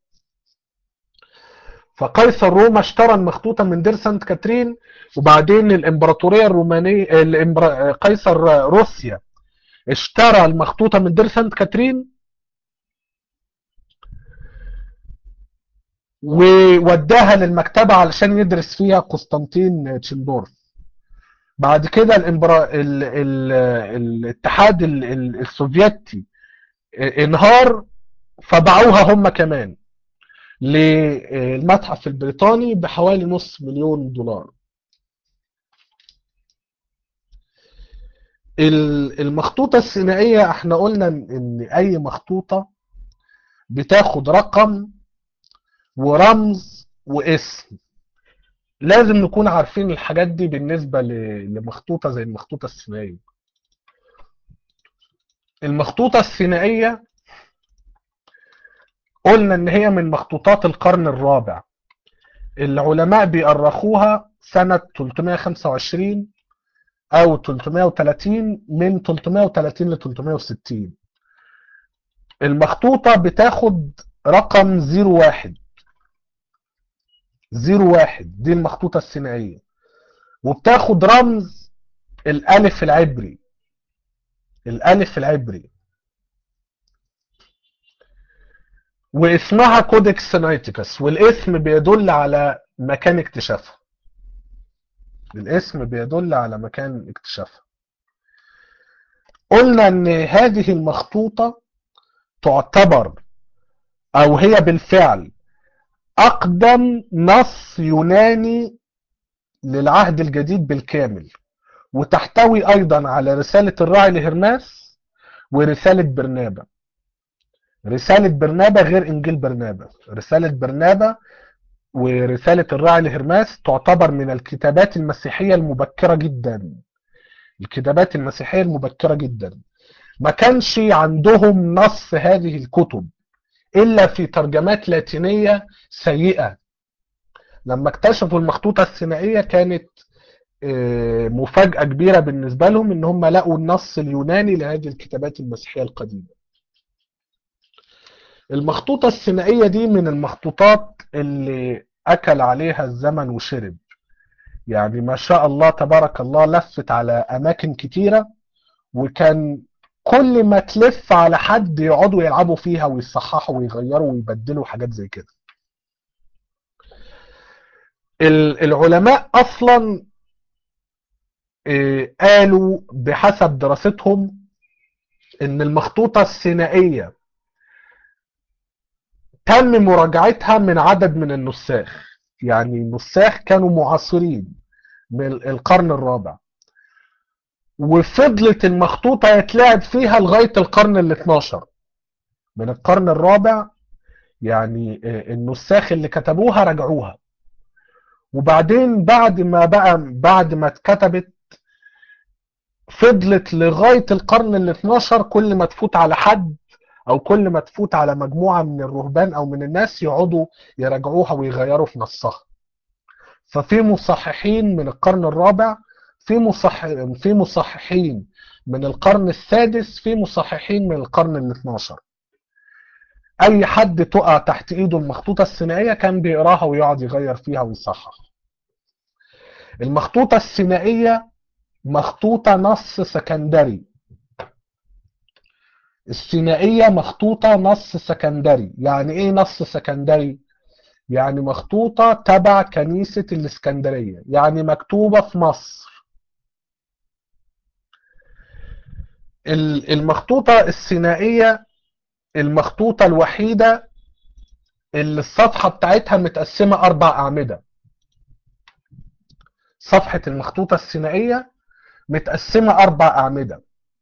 فقيصر روما اشترى المخطوطه من دير سانت كاترين وبعدين الامبراطوريه الرومانيه الإمبرا... قيصر روسيا اشترى المخطوطه من دير سانت كاترين ووداها للمكتبة علشان يدرس فيها قسطنطين تشندورف بعد كده الإمبرا... ال... ال... الاتحاد ال... ال... السوفيتي انهار فباعوها هم كمان للمتحف البريطاني بحوالي نص مليون دولار المخطوطة الثنائية احنا قلنا ان اي مخطوطة بتاخد رقم ورمز واسم لازم نكون عارفين الحاجات دي بالنسبة لمخطوطة زي المخطوطة الثنائية المخطوطة الثنائية قلنا ان هي من مخطوطات القرن الرابع العلماء بيأرخوها سنة 325 او 330 من 330 ل 360 المخطوطة بتاخد رقم 01 01 دي المخطوطة الثنائية وبتاخد رمز الألف العبري الألف العبري واسمها كودكس سينايتيكس والاسم بيدل على مكان اكتشافها الاسم بيدل على مكان اكتشافها قلنا ان هذه المخطوطة تعتبر او هي بالفعل اقدم نص يوناني للعهد الجديد بالكامل وتحتوي ايضا على رسالة الراعي لهرماس ورسالة برنابا رسالة برنابا غير انجيل برنابا رسالة برنابا ورسالة الراعي لهرماس تعتبر من الكتابات المسيحية المبكرة جدا الكتابات المسيحية المبكرة جدا ما كانش عندهم نص هذه الكتب إلا في ترجمات لاتينية سيئة لما اكتشفوا المخطوطة الثنائية كانت مفاجأة كبيرة بالنسبة لهم إن هم لقوا النص اليوناني لهذه الكتابات المسيحية القديمة المخطوطة الثنائية دي من المخطوطات اللي أكل عليها الزمن وشرب يعني ما شاء الله تبارك الله لفت على أماكن كتيرة وكان كل ما تلف على حد يقعدوا يلعبوا فيها ويصححوا ويغيروا ويبدلوا حاجات زي كده العلماء أصلا قالوا بحسب دراستهم ان المخطوطة الثنائية تم مراجعتها من عدد من النساخ يعني النساخ كانوا معاصرين من القرن الرابع وفضلت المخطوطة يتلعب فيها لغاية القرن ال 12 من القرن الرابع يعني النساخ اللي كتبوها رجعوها وبعدين بعد ما بقى بعد ما اتكتبت فضلت لغاية القرن ال 12 كل ما تفوت على حد او كل ما تفوت على مجموعه من الرهبان او من الناس يقعدوا يراجعوها ويغيروا في نصها ففي مصححين من القرن الرابع في مصح في مصححين من القرن السادس في مصححين من القرن ال 12 اي حد تقع تحت ايده المخطوطه الثنائيه كان بيقراها ويقعد يغير فيها ويصحح المخطوطه الثنائيه مخطوطه نص سكندري الثنائيه مخطوطه نص سكندري يعني ايه نص سكندري يعني مخطوطه تبع كنيسه الاسكندريه يعني مكتوبه في مصر المخطوطه الثنائيه المخطوطة الوحيدة اللي الصفحة بتاعتها متقسمة أربع أعمدة صفحة المخطوطة الثنائية متقسمة أربع أعمدة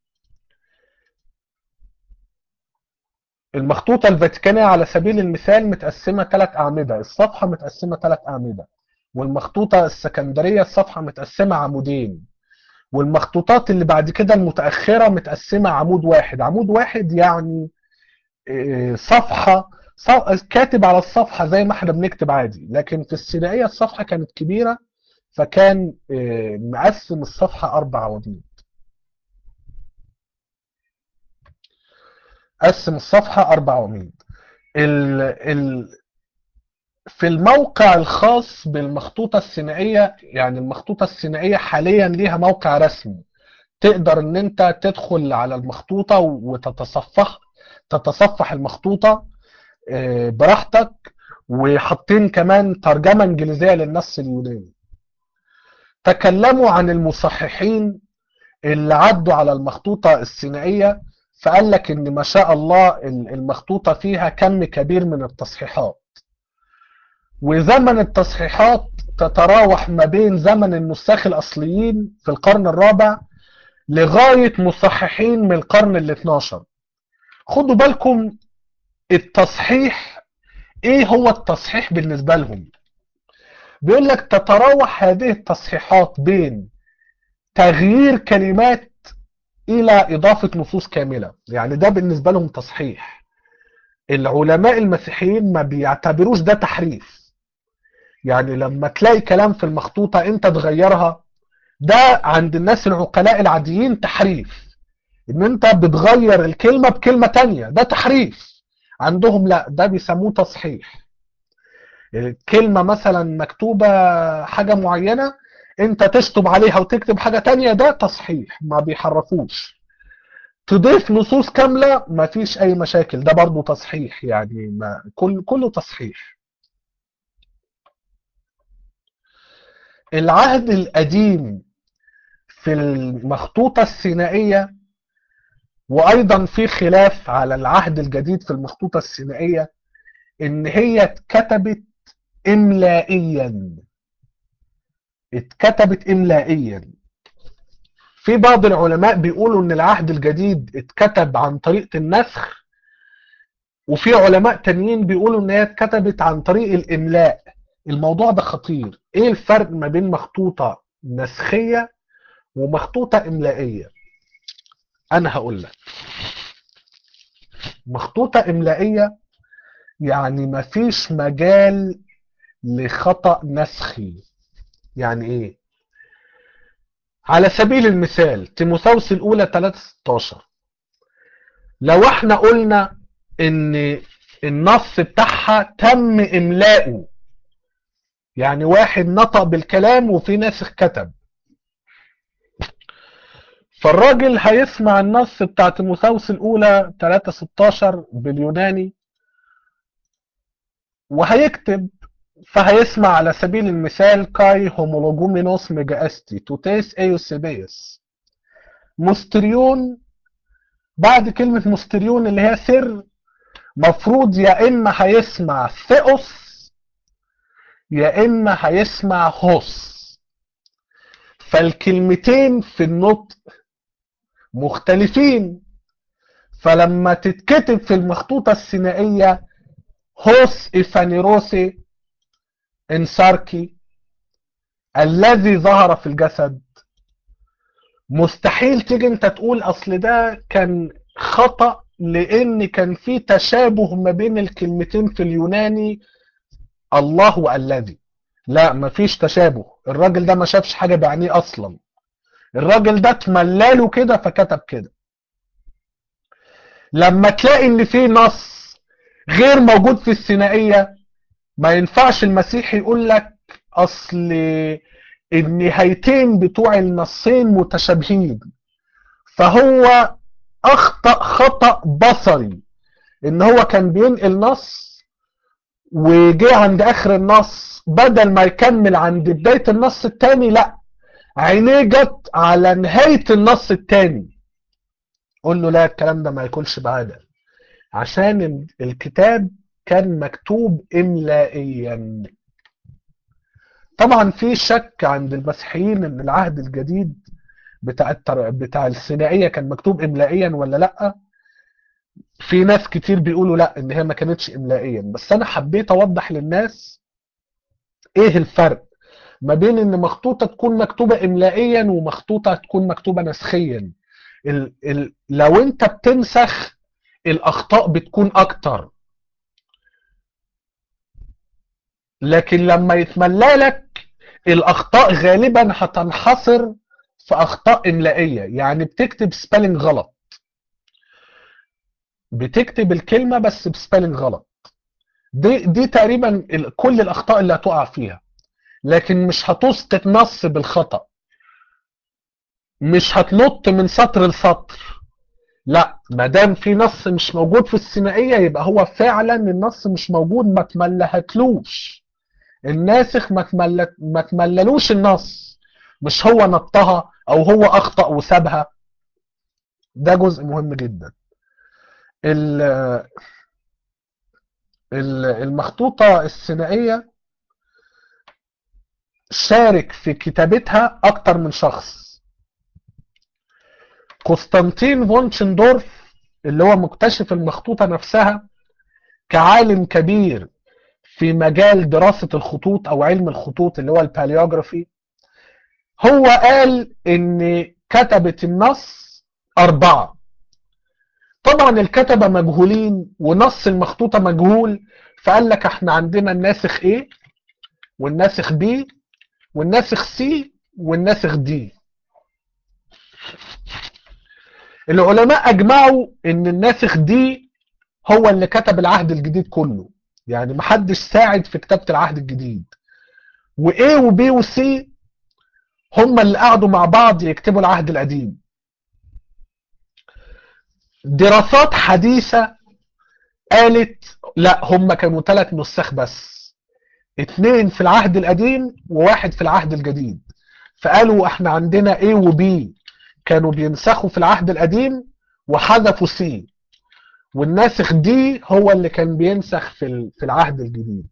المخطوطة الفاتيكانية على سبيل المثال متقسمة ثلاث أعمدة الصفحة متقسمة ثلاث أعمدة والمخطوطة السكندرية الصفحة متقسمة عمودين والمخطوطات اللي بعد كده المتأخرة متقسمة عمود واحد عمود واحد يعني صفحة كاتب على الصفحة زي ما احنا بنكتب عادي لكن في الثنائية الصفحة كانت كبيرة فكان مقسم الصفحة أربع عواميد قسم الصفحة أربع عواميد ال... ال... في الموقع الخاص بالمخطوطة الثنائية يعني المخطوطة الثنائية حاليا ليها موقع رسمي تقدر ان انت تدخل على المخطوطة وتتصفح تتصفح المخطوطة براحتك وحاطين كمان ترجمة انجليزية للنص اليوناني تكلموا عن المصححين اللي عدوا على المخطوطة الثنائية فقال لك ان ما شاء الله المخطوطة فيها كم كبير من التصحيحات وزمن التصحيحات تتراوح ما بين زمن النساخ الاصليين في القرن الرابع لغاية مصححين من القرن ال 12 خدوا بالكم التصحيح ايه هو التصحيح بالنسبة لهم بيقول لك تتراوح هذه التصحيحات بين تغيير كلمات الى اضافة نصوص كاملة يعني ده بالنسبة لهم تصحيح العلماء المسيحيين ما بيعتبروش ده تحريف يعني لما تلاقي كلام في المخطوطة انت تغيرها ده عند الناس العقلاء العاديين تحريف ان انت بتغير الكلمة بكلمة تانية ده تحريف عندهم لا ده بيسموه تصحيح كلمة مثلا مكتوبة حاجة معينة انت تشطب عليها وتكتب حاجة تانية ده تصحيح ما بيحرفوش تضيف نصوص كاملة ما فيش اي مشاكل ده برضو تصحيح يعني ما كل كله تصحيح العهد القديم في المخطوطة الثنائية وايضا في خلاف على العهد الجديد في المخطوطة الثنائية ان هي اتكتبت املائيا اتكتبت املائيا في بعض العلماء بيقولوا ان العهد الجديد اتكتب عن طريقة النسخ وفي علماء تانيين بيقولوا ان هي اتكتبت عن طريق الاملاء الموضوع ده خطير ايه الفرق ما بين مخطوطة نسخية ومخطوطة املائية انا هقول لك مخطوطة املائية يعني مفيش مجال لخطأ نسخي يعني ايه على سبيل المثال تيموثاوس الاولى 3 لو احنا قلنا ان النص بتاعها تم املاؤه يعني واحد نطق بالكلام وفي ناسخ كتب فالراجل هيسمع النص بتاع تيموثاوس الاولى 3 16 باليوناني وهيكتب فهيسمع على سبيل المثال كاي هومولوجومينوس ميجاستي توتيس ايوسيبيس مستريون بعد كلمة مستريون اللي هي سر مفروض يا اما هيسمع ثيوس يا اما هيسمع هوس فالكلمتين في النطق مختلفين فلما تتكتب في المخطوطة الثنائية هوس إفانيروسي إنساركي الذي ظهر في الجسد مستحيل تيجي انت تقول اصل ده كان خطأ لان كان في تشابه ما بين الكلمتين في اليوناني الله والذي لا مفيش تشابه الراجل ده ما شافش حاجة بعينيه اصلا الراجل ده اتملاله كده فكتب كده لما تلاقي ان في نص غير موجود في الثنائية ما ينفعش المسيح يقول لك اصل النهايتين بتوع النصين متشابهين فهو اخطأ خطأ بصري ان هو كان بينقل نص وجه عند اخر النص بدل ما يكمل عند بداية النص التاني لا عينيه جت على نهاية النص التاني قول له لا الكلام ده ما يكونش بعادة عشان الكتاب كان مكتوب املائيا طبعا في شك عند المسيحيين ان العهد الجديد بتاع التر... بتاع الثنائيه كان مكتوب املائيا ولا لا في ناس كتير بيقولوا لا ان هي ما كانتش املائيا بس انا حبيت اوضح للناس ايه الفرق ما بين ان مخطوطه تكون مكتوبه املائيا ومخطوطه تكون مكتوبه نسخيا ال... ال... لو انت بتنسخ الاخطاء بتكون اكتر لكن لما يتملى لك الاخطاء غالبا هتنحصر في اخطاء املائيه يعني بتكتب سبيلنج غلط بتكتب الكلمه بس بسبيلنج غلط دي دي تقريبا ال- كل الاخطاء اللي هتقع فيها لكن مش هتسقط نص بالخطا مش هتنط من سطر لسطر لا ما دام في نص مش موجود في الثنائيه يبقى هو فعلا النص مش موجود ما تملهتلوش الناسخ ما تملت ما تمللوش النص مش هو نطها او هو اخطا وسابها ده جزء مهم جدا ال- ال- المخطوطه الثنائيه شارك في كتابتها اكتر من شخص قسطنطين فونشندورف اللي هو مكتشف المخطوطه نفسها كعالم كبير في مجال دراسة الخطوط أو علم الخطوط اللي هو الباليوجرافي هو قال إن كتبة النص أربعة طبعا الكتبة مجهولين ونص المخطوطة مجهول فقال لك احنا عندنا الناسخ A والناسخ B والناسخ C والناسخ D العلماء أجمعوا إن الناسخ D هو اللي كتب العهد الجديد كله يعني محدش ساعد في كتابة العهد الجديد وA وB وC هم اللي قعدوا مع بعض يكتبوا العهد القديم دراسات حديثة قالت لا هم كانوا ثلاث نسخ بس اتنين في العهد القديم وواحد في العهد الجديد فقالوا احنا عندنا A وB كانوا بينسخوا في العهد القديم وحذفوا C والناسخ دي هو اللي كان بينسخ في ال- في العهد الجديد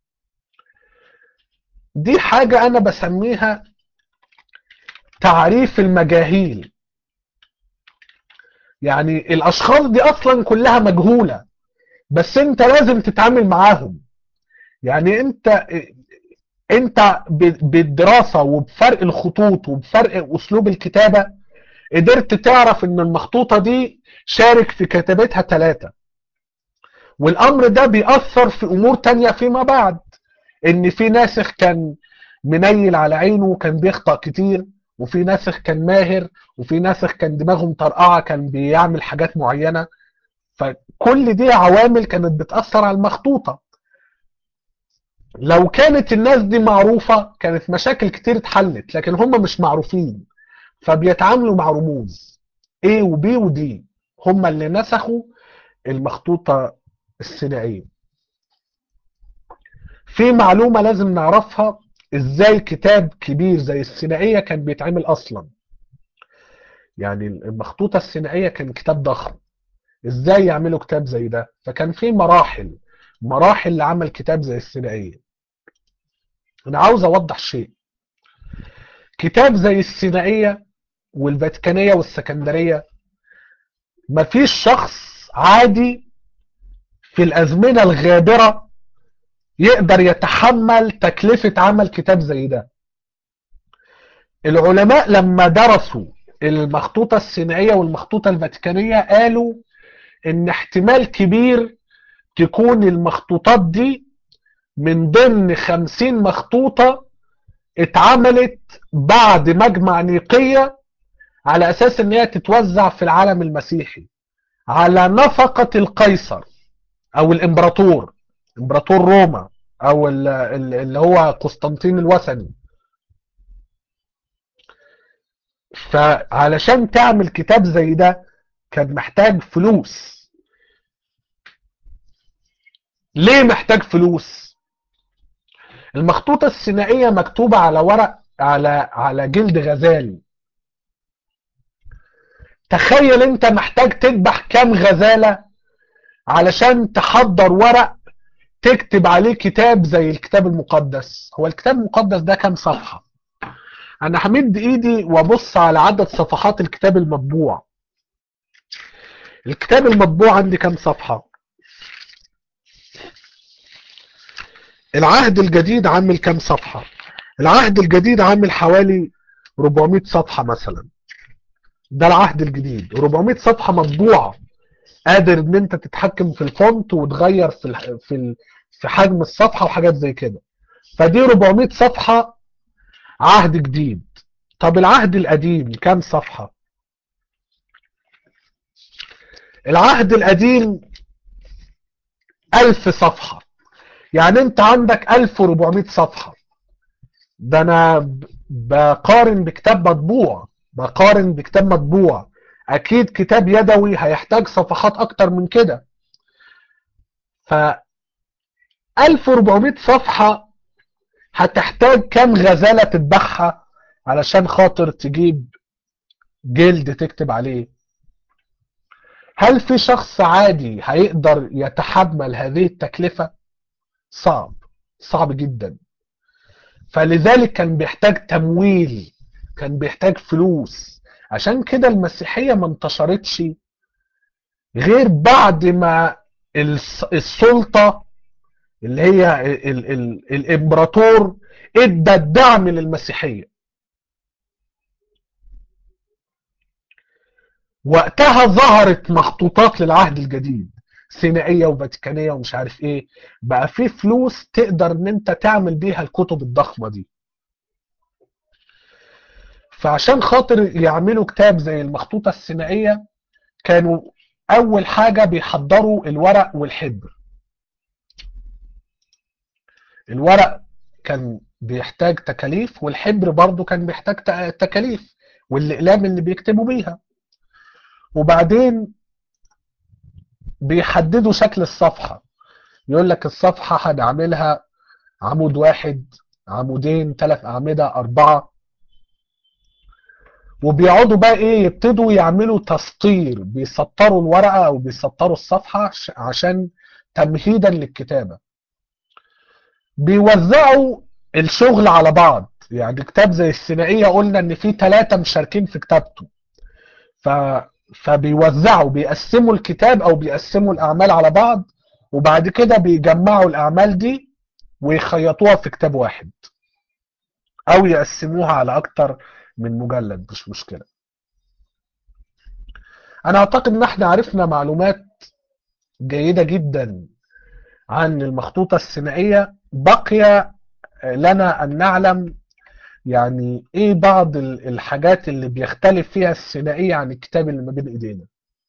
دي حاجة أنا بسميها تعريف المجاهيل يعني الأشخاص دي أصلا كلها مجهولة بس أنت لازم تتعامل معاهم يعني أنت أنت ب- بالدراسة وبفرق الخطوط وبفرق أسلوب الكتابة قدرت تعرف إن المخطوطة دي شارك في كتابتها ثلاثة والامر ده بيأثر في امور تانية فيما بعد ان في ناسخ كان منيل على عينه وكان بيخطأ كتير وفي ناسخ كان ماهر وفي ناسخ كان دماغه مطرقعة كان بيعمل حاجات معينة فكل دي عوامل كانت بتأثر على المخطوطة لو كانت الناس دي معروفة كانت مشاكل كتير اتحلت لكن هم مش معروفين فبيتعاملوا مع رموز A و B و D هم اللي نسخوا المخطوطة الثنائية في معلومة لازم نعرفها ازاي كتاب كبير زي الثنائية كان بيتعمل اصلا يعني المخطوطة الثنائية كان كتاب ضخم ازاي يعملوا كتاب زي ده فكان في مراحل مراحل لعمل كتاب زي الثنائية انا عاوز اوضح شيء كتاب زي الثنائية والفاتيكانية والسكندرية مفيش شخص عادي في الازمنة الغابرة يقدر يتحمل تكلفة عمل كتاب زي ده العلماء لما درسوا المخطوطة الثنائية والمخطوطة الفاتيكانية قالوا ان احتمال كبير تكون المخطوطات دي من ضمن خمسين مخطوطة اتعملت بعد مجمع نيقية على اساس ان هي تتوزع في العالم المسيحي على نفقة القيصر او الامبراطور امبراطور روما او ال- ال- اللي هو قسطنطين الوثني فعلشان تعمل كتاب زي ده كان محتاج فلوس ليه محتاج فلوس المخطوطة السينائية مكتوبة على ورق على على جلد غزال تخيل انت محتاج تذبح كام غزالة علشان تحضر ورق تكتب عليه كتاب زي الكتاب المقدس هو الكتاب المقدس ده كام صفحة انا همد ايدي وابص على عدد صفحات الكتاب المطبوع الكتاب المطبوع عندي كام صفحة العهد الجديد عامل كام صفحة العهد الجديد عامل حوالي 400 صفحة مثلا ده العهد الجديد 400 صفحة مطبوعة قادر ان انت تتحكم في الفونت وتغير في الح... في ال... في حجم الصفحة وحاجات زي كده فدي 400 صفحة عهد جديد طب العهد القديم كام صفحة العهد القديم 1000 صفحة يعني انت عندك 1400 صفحة ده انا ب- بقارن بكتاب مطبوع بقارن بكتاب مطبوع اكيد كتاب يدوي هيحتاج صفحات اكتر من كده ف 1400 صفحة هتحتاج كام غزالة تذبحها علشان خاطر تجيب جلد تكتب عليه هل في شخص عادي هيقدر يتحمل هذه التكلفة صعب صعب جدا فلذلك كان بيحتاج تمويل كان بيحتاج فلوس عشان كده المسيحية ما انتشرتش غير بعد ما الس- السلطة اللي هي ال ال الامبراطور ادى الدعم للمسيحية وقتها ظهرت مخطوطات للعهد الجديد سينائية وفاتيكانية ومش عارف ايه بقى في فلوس تقدر ان انت تعمل بيها الكتب الضخمة دي فعشان خاطر يعملوا كتاب زي المخطوطة السينائية كانوا اول حاجة بيحضروا الورق والحبر الورق كان بيحتاج تكاليف والحبر برضو كان بيحتاج ت- تكاليف والاقلام اللي بيكتبوا بيها وبعدين بيحددوا شكل الصفحة يقول لك الصفحة هنعملها عمود واحد عمودين ثلاث أعمدة أربعة وبيقعدوا بقى إيه يبتدوا يعملوا تسطير بيسطروا الورقة أو بيسطروا الصفحة عش- عشان تمهيدا للكتابة بيوزعوا الشغل على بعض يعني كتاب زي الثنائية قلنا إن في ثلاثة مشاركين في كتابته ف... فبيوزعوا بيقسموا الكتاب او بيقسموا الاعمال على بعض وبعد كده بيجمعوا الاعمال دي ويخيطوها في كتاب واحد او يقسموها على اكتر من مجلد مش مشكلة انا اعتقد ان احنا عرفنا معلومات جيدة جدا عن المخطوطة الثنائية بقي لنا ان نعلم يعني ايه بعض ال- الحاجات اللي بيختلف فيها الثنائية عن الكتاب اللي ما بين ايدينا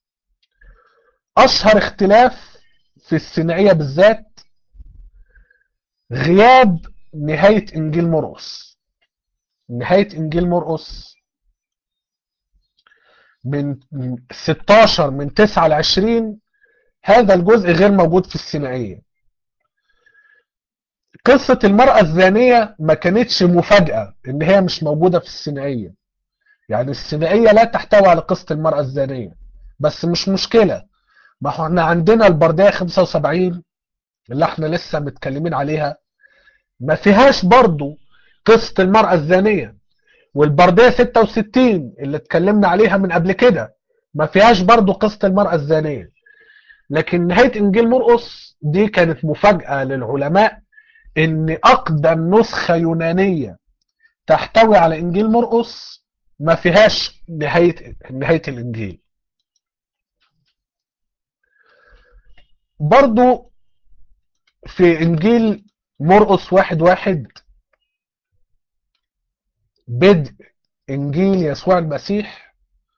اشهر اختلاف في الثنائية بالذات غياب نهاية انجيل مرقس نهاية انجيل مرقس من 16 من 9 ل 20 هذا الجزء غير موجود في الثنائية قصة المرأة الزانية ما كانتش مفاجأة ان هي مش موجودة في الثنائية يعني الثنائية لا تحتوي على قصة المرأة الزانية بس مش مشكلة ما هو احنا عندنا البردية 75 اللي احنا لسه متكلمين عليها ما فيهاش برضو قصة المرأة الزانية والبردية 66 اللي اتكلمنا عليها من قبل كده ما فيهاش برضو قصة المرأة الزانية لكن نهاية انجيل مرقس دي كانت مفاجأة للعلماء ان اقدم نسخة يونانية تحتوي على انجيل مرقس ما فيهاش نهاية نهاية الانجيل برضو في انجيل مرقس واحد واحد بدء انجيل يسوع المسيح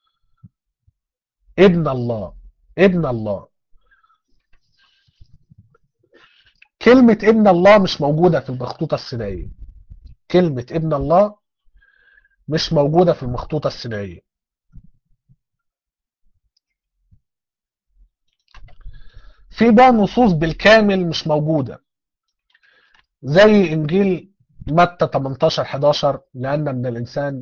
ابن الله ابن الله كلمة ابن الله مش موجودة في المخطوطة السينائية كلمة ابن الله مش موجودة في المخطوطة السينائية في بقى نصوص بالكامل مش موجودة زي انجيل متى 18 11 لان من الانسان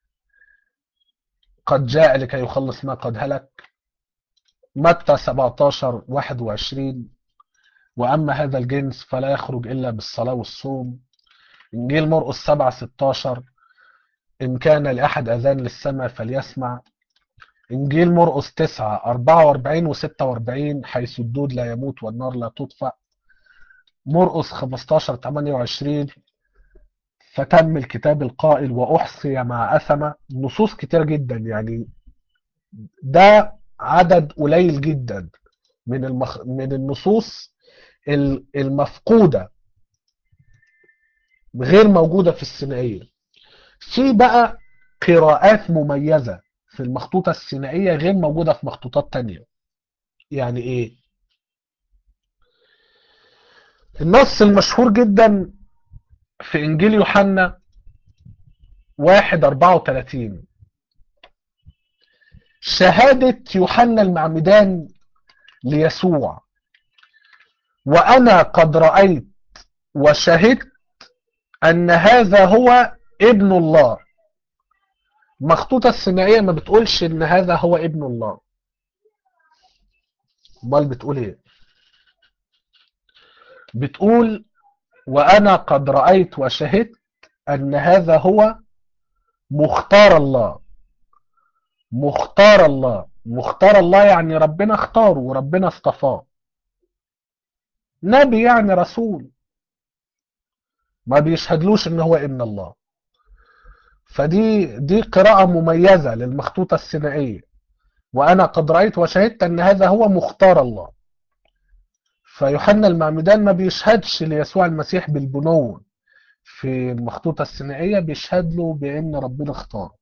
قد جاء لكي يخلص ما قد هلك متى 17 21 واما هذا الجنس فلا يخرج الا بالصلاه والصوم انجيل مرقس 7 16 ان كان لاحد اذان للسمع فليسمع انجيل مرقس 9 44 و 46 حيث الدود لا يموت والنار لا تطفأ مرقس 15 28 فتم الكتاب القائل واحصي مع اثمه نصوص كتير جدا يعني ده عدد قليل جدا من المخ... من النصوص المفقوده غير موجوده في السينائيه في بقى قراءات مميزه في المخطوطه السينائيه غير موجوده في مخطوطات تانية يعني ايه النص المشهور جدا في انجيل يوحنا 1 34 شهادة يوحنا المعمدان ليسوع وأنا قد رأيت وشهدت أن هذا هو ابن الله مخطوطة السينائية ما بتقولش إن هذا هو ابن الله امال بتقول ايه بتقول وأنا قد رأيت وشهدت أن هذا هو مختار الله مختار الله مختار الله يعني ربنا اختاره وربنا اصطفاه نبي يعني رسول ما بيشهدلوش ان هو ابن الله فدي دي قراءة مميزة للمخطوطة السينائية وأنا قد رأيت وشهدت أن هذا هو مختار الله فيوحنا المعمدان ما بيشهدش ليسوع المسيح بالبنوة في المخطوطة السينائية بيشهد له بأن ربنا اختاره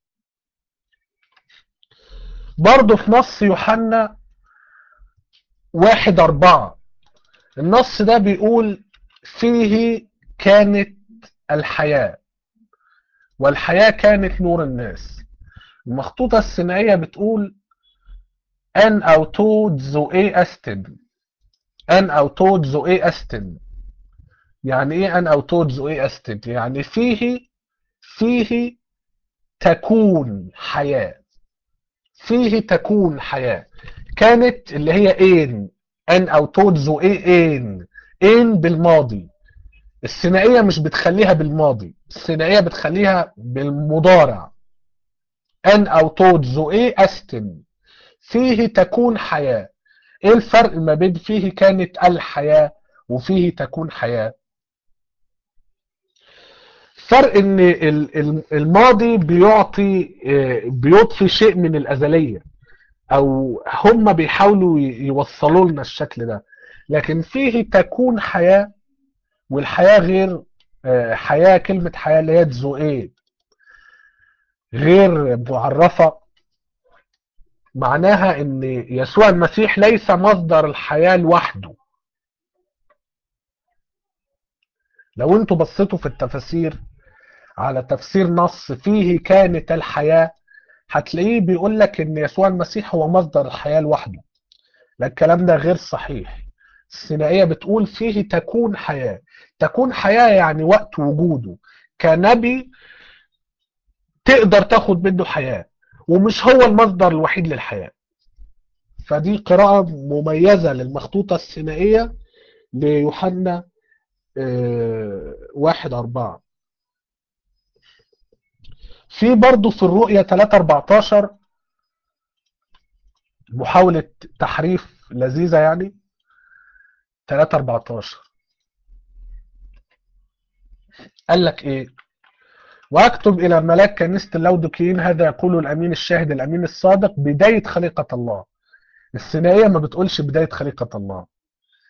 برضه في نص يوحنا واحد أربعة النص ده بيقول فيه كانت الحياة والحياة كانت نور الناس المخطوطة السينائية بتقول أن أو تود زوئي أستن أن أو تود زوئي أستن يعني إيه أن أو تود زوئي أستن يعني فيه فيه تكون حياة فيه تكون حياة كانت اللي هي إين أن أو تود زوئي إين إين بالماضي الثنائية مش بتخليها بالماضي الثنائية بتخليها بالمضارع أن أو تود زوئي أستن فيه تكون حياة ايه الفرق ما بين فيه كانت الحياة وفيه تكون حياة فرق ان الماضي بيعطي بيضفي شيء من الازلية او هم بيحاولوا يوصلوا لنا الشكل ده لكن فيه تكون حياة والحياة غير حياة كلمة حياة اللي هي تزوئيه غير معرفة معناها ان يسوع المسيح ليس مصدر الحياة لوحده لو انتوا بصيتوا في التفاسير على تفسير نص فيه كانت الحياة هتلاقيه بيقول لك ان يسوع المسيح هو مصدر الحياة لوحده لا الكلام ده غير صحيح السينائية بتقول فيه تكون حياة تكون حياة يعني وقت وجوده كنبي تقدر تاخد منه حياة ومش هو المصدر الوحيد للحياة فدي قراءة مميزة للمخطوطة السينائية ليوحنا واحد أربعة في برضو في الرؤية 3 14 محاولة تحريف لذيذة يعني 3 14 قال لك ايه واكتب الى ملاك كنيسه اللودكيين هذا يقول الامين الشاهد الامين الصادق بدايه خليقه الله الثنائيه ما بتقولش بدايه خليقه الله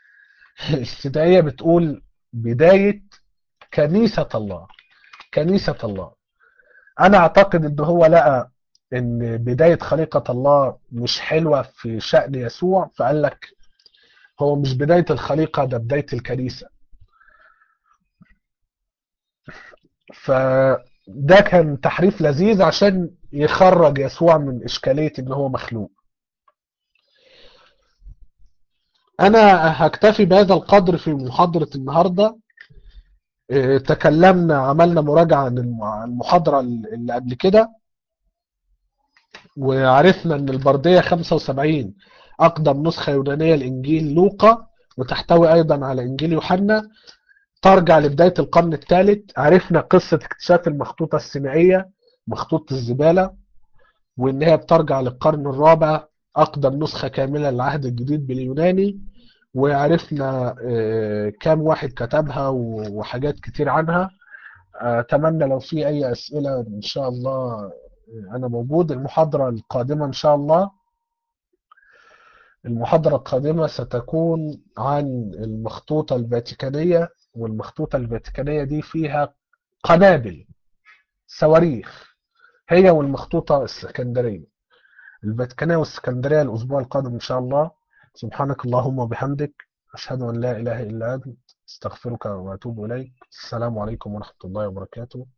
الفدائية بتقول بداية كنيسة الله كنيسة الله أنا أعتقد إن هو لقى إن بداية خليقة الله مش حلوة في شأن يسوع فقال لك هو مش بداية الخليقة ده بداية الكنيسة فده كان تحريف لذيذ عشان يخرج يسوع من إشكالية إن هو مخلوق أنا هكتفي بهذا القدر في محاضرة النهاردة إيه، تكلمنا عملنا مراجعة عن الم- عن المحاضرة اللي قبل كده وعرفنا ان البردية 75 اقدم نسخة يونانية لانجيل لوقا وتحتوي ايضا على انجيل يوحنا ترجع لبداية القرن الثالث عرفنا قصة اكتشاف المخطوطة السينائية مخطوطة الزبالة وان هي بترجع للقرن الرابع اقدم نسخة كاملة للعهد الجديد باليوناني وعرفنا آه، كام واحد كتبها و- وحاجات كتير عنها اتمنى لو في اي اسئله ان شاء الله انا موجود المحاضره القادمه ان شاء الله المحاضره القادمه ستكون عن المخطوطه الفاتيكانيه والمخطوطه الفاتيكانيه دي فيها قنابل صواريخ هي والمخطوطه الاسكندريه الفاتيكانيه والاسكندريه الاسبوع القادم ان شاء الله سبحانك اللهم وبحمدك اشهد ان لا اله الا انت استغفرك واتوب اليك السلام عليكم ورحمه الله وبركاته